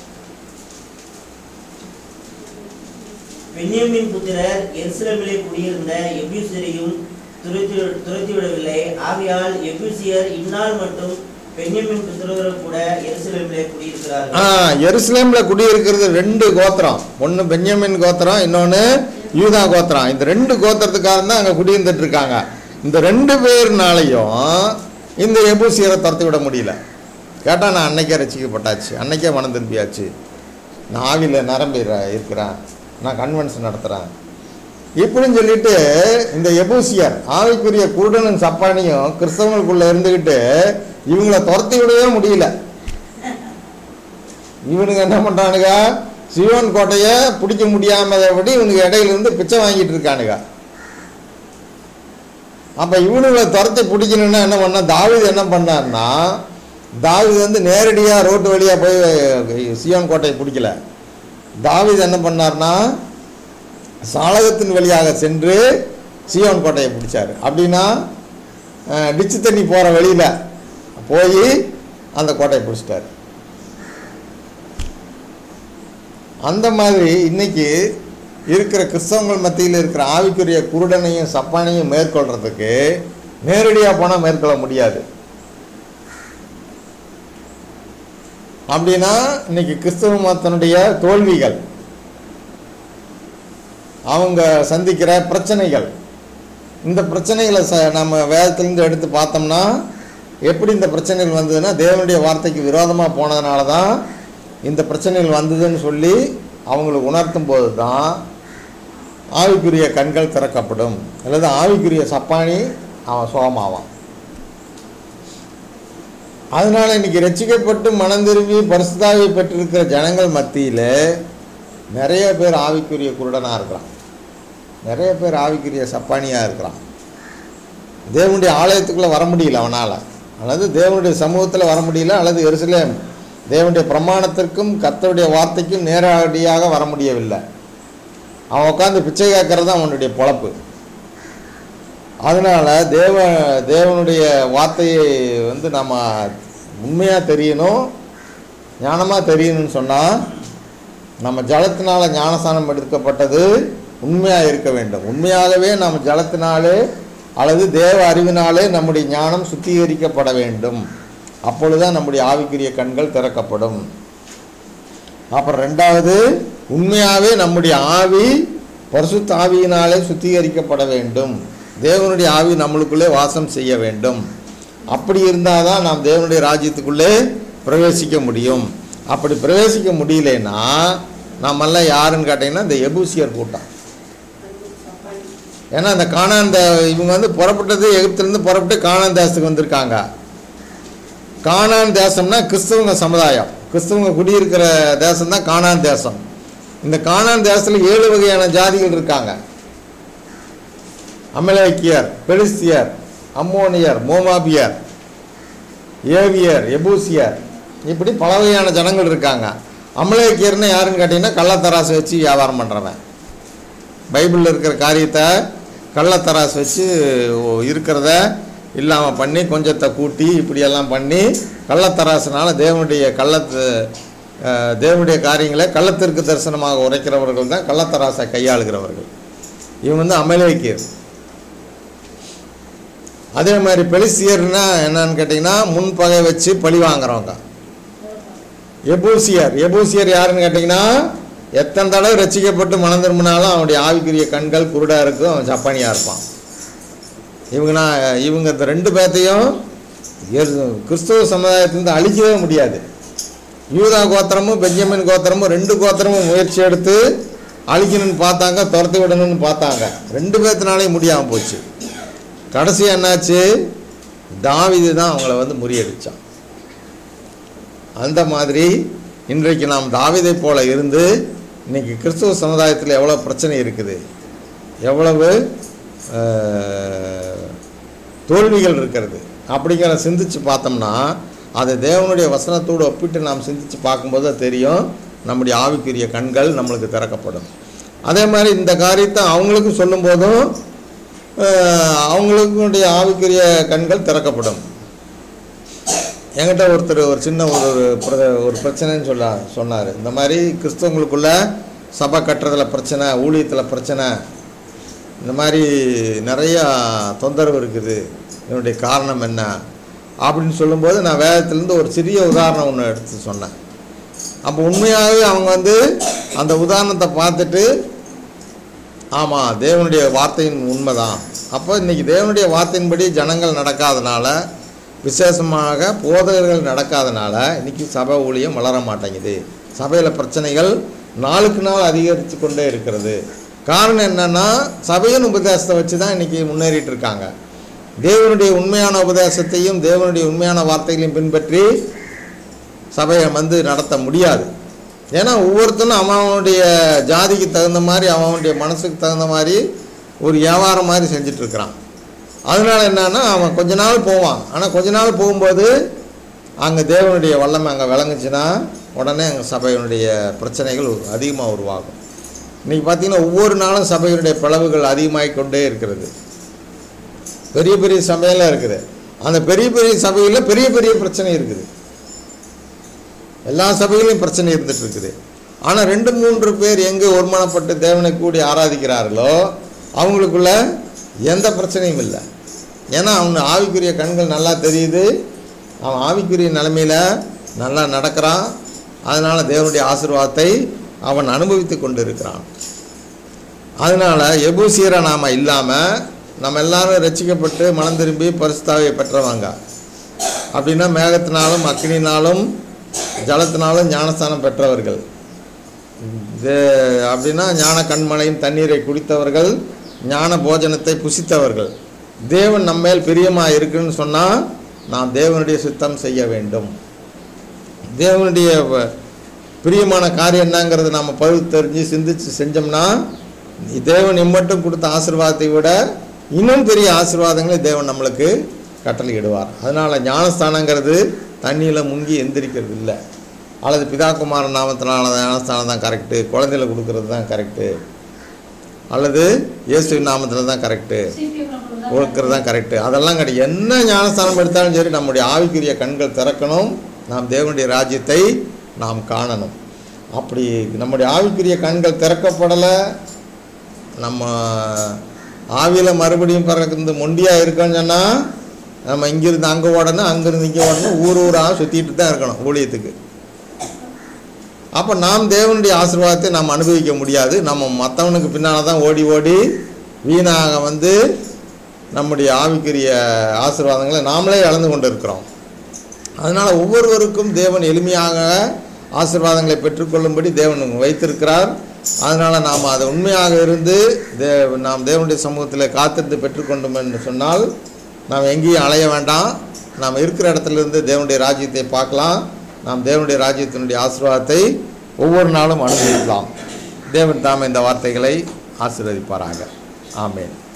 பென்யமின் புத்திரர் எருசலேமிலே குடியிருந்த எபூசியரையும் துரத்தி துரத்தி விடவில்லை ஆகையால் எபூசியர் இந்நாள் மட்டும் பென்யமின் புத்திரரோடு கூட எருசலேமிலே ஆ குடியிருக்கிறார்கள் எருசலேமில் குடியிருக்கிறது ரெண்டு கோத்திரம் ஒன்று பென்யமின் கோத்திரம் இன்னொன்று யூதா கோத்திரம் இந்த ரெண்டு கோத்திரத்துக்காரன் தான் அங்கே குடியிருந்துட்டு இருக்காங்க இந்த ரெண்டு பேர்னாலையும் இந்த எபூசியரை துரத்தி விட முடியல கேட்டால் நான் அன்னைக்கே ரசிக்கப்பட்டாச்சு அன்னைக்கே மனம் திரும்பியாச்சு நான் ஆவியில் நிரம்பி இரு- இருக்கிறேன் நான் கன்வென்ஷன் நடத்துகிறேன் இப்படின்னு சொல்லிட்டு இந்த எபூசியர் ஆவிக்குரிய குருடனும் சப்பானியும் கிறிஸ்தவங்களுக்குள்ள இருந்துக்கிட்டு இவங்கள துரத்தி விடவே முடியல இவனுங்க என்ன பண்ணுறானுங்க சிவன் கோட்டையை பிடிக்க முடியாமதபடி இவனுக்கு இடையில இருந்து பிச்சை வாங்கிட்டு இருக்கானுங்க அப்போ இவனுங்களை துரத்தி பிடிக்கணும்னா என்ன பண்ணா தாவீது என்ன பண்ணார்னா தாவீது வந்து நேரடியாக ரோட்டு வழியாக போய் சியோன் கோட்டையை பிடிக்கல தாவீது என்ன பண்ணார்னா சாளகத்தின் வழியாக சென்று சியோன் கோட்டையை பிடிச்சாரு அப்படின்னா அஹ், டிச்சு தண்ணி போகிற வழியில் போய் அந்த கோட்டையை பிடிச்சிட்டாரு அந்த மாதிரி இன்னைக்கு இருக்கிற கிறிஸ்தவங்கள் மத்தியில் இருக்கிற ஆவிக்குரிய குருடனையும் சப்பானையும் மேற்கொள்றதுக்கு நேரடியாக போனால் மேற்கொள்ள முடியாது அப்படின்னா இன்னைக்கு கிறிஸ்தவ மதத்தினுடைய தோல்விகள் அவங்க சந்திக்கிற பிரச்சனைகள் இந்த பிரச்சனைகளை ச நம்ம வேதத்திலேருந்து எடுத்து பார்த்தோம்னா எப்படி இந்த பிரச்சனைகள் வந்ததுன்னா தேவனுடைய வார்த்தைக்கு விரோதமாக போனதுனால தான் இந்த பிரச்சனைகள் வந்ததுன்னு சொல்லி அவங்களுக்கு உணர்த்தும் போது தான் ஆவிக்குரிய கண்கள் திறக்கப்படும் அல்லது ஆவிக்குரிய சப்பானி அவன் சுகமாவான் அதனால் இன்னைக்கு ரட்சிக்கப்பட்டு மனம் திரும்பி பரிசுத்தாவை பெற்றிருக்கிற ஜனங்கள் மத்தியில் நிறைய பேர் ஆவிக்குரிய குருடனாக இருக்கிறான் நிறைய பேர் ஆவிக்குரிய சப்பானியாக இருக்கிறான் தேவனுடைய ஆலயத்துக்குள்ளே வர முடியல அவனால் அல்லது தேவனுடைய சமூகத்தில் வர முடியல அல்லது எருசலேம் தேவனுடைய பிரமாணத்திற்கும் கர்த்தருடைய வார்த்தைக்கும் நேரடியாக வர முடியவில்லை அவன் உட்காந்து பிச்சை கேட்கறது தான் அவனுடைய பொழப்பு அதனால் தேவ தேவனுடைய வார்த்தையை வந்து நம்ம உண்மையாக தெரியணும் ஞானமாக தெரியணும்னு சொன்னால் நம்ம ஜலத்தினால ஞானஸ்தானம் எடுக்கப்பட்டது உண்மையாக இருக்க வேண்டும் உண்மையாகவே நம்ம ஜலத்தினாலே அல்லது தேவ அறிவினாலே நம்முடைய ஞானம் சுத்திகரிக்கப்பட வேண்டும் அப்பொழுதுதான் நம்முடைய ஆவிக்குரிய கண்கள் திறக்கப்படும் அப்புறம் ரெண்டாவது உண்மையாகவே நம்முடைய ஆவி பரிசுத்த ஆவியினாலே சுத்திகரிக்கப்பட வேண்டும் தேவனுடைய ஆவி நம்மளுக்குள்ளே வாசம் செய்ய வேண்டும் அப்படி இருந்தால் தான் நாம் தேவனுடைய ராஜ்யத்துக்குள்ளே பிரவேசிக்க முடியும் அப்படி பிரவேசிக்க முடியலன்னா நாமெல்லாம் யாருன்னு கேட்டிங்கன்னா இந்த எபூசியர் கூட்டம் ஏன்னா அந்த காணான் தே இவங்க வந்து புறப்பட்டது எகிப்திலேருந்து புறப்பட்டு காணான் தேசத்துக்கு வந்திருக்காங்க கானான் தேசம்னா கிறிஸ்தவங்க சமுதாயம் கிறிஸ்தவங்க குடியிருக்கிற தேசம் தான் கானான் தேசம் இந்த கானான் தேசத்தில் ஏழு வகையான ஜாதிகள் இருக்காங்க அமலேக்கியர் பெலிஸ்தியர் அம்மோனியர் மோமாபியர் ஏவியர் எபூசியர் இப்படி பல வகையான ஜனங்கள் இருக்காங்க அமலேக்கியர்னு யாருன்னு கேட்டிங்கன்னா கள்ளத்தராசு வச்சு வியாபாரம் பண்ணுறவன் பைபிளில் இருக்கிற காரியத்தை கள்ளத்தராசு வச்சு ஓ- இருக்கிறத இல்லாமல் பண்ணி கொஞ்சத்தை கூட்டி இப்படியெல்லாம் பண்ணி கள்ளத்தராசுனால தேவனுடைய கள்ளத்து அஹ், தேவனுடைய காரியங்களை கள்ளத்திற்கு தரிசனமாக உரைக்கிறவர்கள் தான் கள்ளத்தராசை கையாளுகிறவர்கள் இவங்க வந்து அமலேக்கியர் அதே மாதிரி பெலிசியர்னா என்னன்னு கேட்டிங்கன்னா முன்பகை வச்சு பழி வாங்குறவங்க எபூசியர் எபூசியர் யாருன்னு கேட்டிங்கன்னா எத்தனை தடவை ரசிக்கப்பட்டு மனம் திரும்பினாலும் அவனுடைய ஆவிக்குரிய கண்கள் குருடாக இருக்கும் அவன் ஜப்பானியாக இருப்பான் இவங்கனா இவங்க இந்த ரெண்டு பேர்த்தையும் எரு- கிறிஸ்தவ சமுதாயத்திலிருந்து அழிக்கவே முடியாது யூதா கோத்திரமும் பெஞ்சமின் கோத்திரமும் ரெண்டு கோத்திரமும் முயற்சி எடுத்து அழிக்கணும்னு பார்த்தாங்க துரத்தி விடணும்னு பார்த்தாங்க ரெண்டு பேர்த்தினாலையும் முடியாமல் போச்சு கடைசி என்னாச்சு தாவீது தான் அவங்கள வந்து முறியடிச்சான் அந்த மாதிரி இன்றைக்கு நாம் தாவீதை போல இருந்து இன்னைக்கு கிறிஸ்துவ சமுதாயத்தில் எவ்வளோ பிரச்சனை இருக்குது எவ்வளவு அஹ், தோல்விகள் இருக்கிறது அப்படிங்கிற சிந்திச்சு பார்த்தோம்னா அதை தேவனுடைய வசனத்தோடு ஒப்பிட்டு நாம் சிந்திச்சு பார்க்கும்போது அது தெரியும் நம்முடைய ஆவிக்குரிய கண்கள் நம்மளுக்கு திறக்கப்படும் அதே மாதிரி இந்த காரியத்தை அவங்களுக்கும் சொல்லும்போதும் அஹ், அவங்களுக்குடைய ஆவிக்குரிய கண்கள் திறக்கப்படும் என்கிட்ட ஒருத்தர் ஒரு சின்ன ஒரு ஒரு பிர- ஒரு பிரச்சனைன்னு சொல்ல சொன்னார் இந்த மாதிரி கிறிஸ்தவங்களுக்குள்ள சபை கட்டுறதுல பிரச்சனை ஊழியத்தில் பிரச்சனை இந்த மாதிரி நிறையா தொந்தரவு இருக்குது இதனுடைய காரணம் என்ன அப்படின்னு சொல்லும்போது நான் வேதத்திலேருந்து ஒரு சிறிய உதாரணம் ஒன்று எடுத்து சொன்னேன் அப்போ உண்மையாகவே அவங்க வந்து அந்த உதாரணத்தை பார்த்துட்டு ஆமாம் தேவனுடைய வார்த்தையின் உண்மைதான் அப்போ இன்றைக்கி தேவனுடைய வார்த்தையின்படி ஜனங்கள் நடக்காதனால விசேஷமாக போதகர்கள் நடக்காதனால இன்றைக்கி சபை ஊழியம் வளர மாட்டேங்குது சபையில் பிரச்சனைகள் நாளுக்கு நாள் அதிகரித்து கொண்டே இருக்கிறது காரணம் என்னன்னா சபையின் உபதேசத்தை வச்சு தான் இன்றைக்கி முன்னேறிட்டு இருக்காங்க தேவனுடைய உண்மையான உபதேசத்தையும் தேவனுடைய உண்மையான வார்த்தைகளையும் பின்பற்றி சபையை வந்து நடத்த முடியாது ஏன்னா ஒவ்வொருத்தனும் அவன் அவனுடைய ஜாதிக்கு தகுந்த மாதிரி அவன் அவனுடைய மனசுக்கு தகுந்த மாதிரி ஒரு வியாபாரம் மாதிரி செஞ்சுட்டு இருக்கிறான் அதனால என்னன்னா அவன் கொஞ்ச நாள் போவான் ஆனால் கொஞ்ச நாள் போகும்போது அங்கே தேவனுடைய வல்லமை அங்கே விளங்குச்சுன்னா உடனே அங்கே சபையினுடைய பிரச்சனைகள் அதிகமாக உருவாகும் இன்றைக்கி பார்த்தீங்கன்னா ஒவ்வொரு நாளும் சபையினுடைய பிளவுகள் அதிகமாகிக் கொண்டே இருக்கிறது பெரிய பெரிய சபையெல்லாம் இருக்குது அந்த பெரிய பெரிய சபையில் பெரிய பெரிய பிரச்சனை இருக்குது எல்லா சபையிலையும் பிரச்சனை இருந்துட்டு இருக்குது ஆனால் ரெண்டு மூன்று பேர் எங்கே ஒருமனப்பட்டு தேவனை கூடி ஆராதிக்கிறார்களோ அவங்களுக்குள்ள எந்த பிரச்சனையும் இல்லை ஏன்னா அவன் ஆவிக்குரிய கண்கள் நல்லா தெரியுது அவன் ஆவிக்குரிய நிலைமையில் நல்லா நடக்கிறான் அதனால் தேவனுடைய ஆசீர்வாதத்தை அவன் அனுபவித்து கொண்டு இருக்கிறான் அதனால் எபூசியரை நாம் இல்லாமல் நம்ம எல்லாரும் ரட்சிக்கப்பட்டு மனம் திரும்பி பரிசுத்தாவை பெற்றவங்க அப்படின்னா மேகத்தினாலும் அக்னினாலும் ஜலத்தினாலும் ஞானஸ்தானம் பெற்றவர்கள் இது அப்படின்னா ஞான கண்மலையின் தண்ணீரை குடித்தவர்கள் ஞான போஜனத்தை புசித்தவர்கள் தேவன் நம்மேல் பிரியமாக இருக்குன்னு சொன்னால் நாம் தேவனுடைய சுத்தம் செய்ய வேண்டும் தேவனுடைய வ- பிரியமான காரியம் என்னங்கிறத நாம் பகுத்து தெரிஞ்சு சிந்திச்சு செஞ்சோம்னா தேவன் இம்மட்டும் கொடுத்த ஆசீர்வாதத்தை விட இன்னும் பெரிய ஆசீர்வாதங்களை தேவன் நம்மளுக்கு கட்டளையிடுவார் அதனால் ஞானஸ்தானங்கிறது தண்ணியில் முங்கி எந்திரிக்கிறது இல்லை அல்லது பிதாகுமாரன் நாமத்தினால ஞானஸ்தானம் தான் கரெக்டு குழந்தையில கொடுக்கறது தான் கரெக்டு அல்லது இயேசுவின் நாமத்தில் தான் கரெக்டு கொடுக்கறது தான் கரெக்டு அதெல்லாம் கிடையாது என்ன ஞானஸ்தானம் எடுத்தாலும் சரி நம்முடைய ஆவிக்குரிய கண்கள் திறக்கணும் நாம் தேவனுடைய ராஜ்யத்தை நாம் காணணும் அப்படி நம்முடைய ஆவிக்குரிய கண்கள் திறக்கப்படலை நம்ம ஆவியில் மறுபடியும் பிறந்து மொண்டியாக இருக்கோன்னு சொன்னால் நம்ம இங்கிருந்து அங்கே ஓடணும் அங்கேருந்து இங்கே ஓடணும் ஊர் ஊராக சுற்றிட்டு தான் இருக்கணும் ஊழியத்துக்கு அப்போ நாம் தேவனுடைய ஆசீர்வாதத்தை நாம் அனுபவிக்க முடியாது நம்ம மற்றவனுக்கு பின்னால் தான் ஓடி ஓடி வீணாக வந்து நம்முடைய ஆவிக்குரிய ஆசீர்வாதங்களை நாமளே இழந்து கொண்டு இருக்கிறோம் அதனால் ஒவ்வொருவருக்கும் தேவன் எளிமையாக ஆசீர்வாதங்களை பெற்றுக்கொள்ளும்படி தேவன் வைத்திருக்கிறார் அதனால் நாம் அதை உண்மையாக இருந்து தே நாம் தேவனுடைய சமூகத்தில் காத்திருந்து பெற்றுக்கொண்டோம் என்று சொன்னால் நாம் எங்கேயும் அலைய வேண்டாம் நாம் இருக்கிற இடத்துல இருந்து தேவனுடைய ராஜ்யத்தை பார்க்கலாம் நாம் தேவனுடைய ராஜ்யத்தினுடைய ஆசீர்வாதத்தை ஒவ்வொரு நாளும் அனுபவிக்கலாம் தேவன் தாம் இந்த வார்த்தைகளை ஆசீர்வதிப்பாராக ஆமென்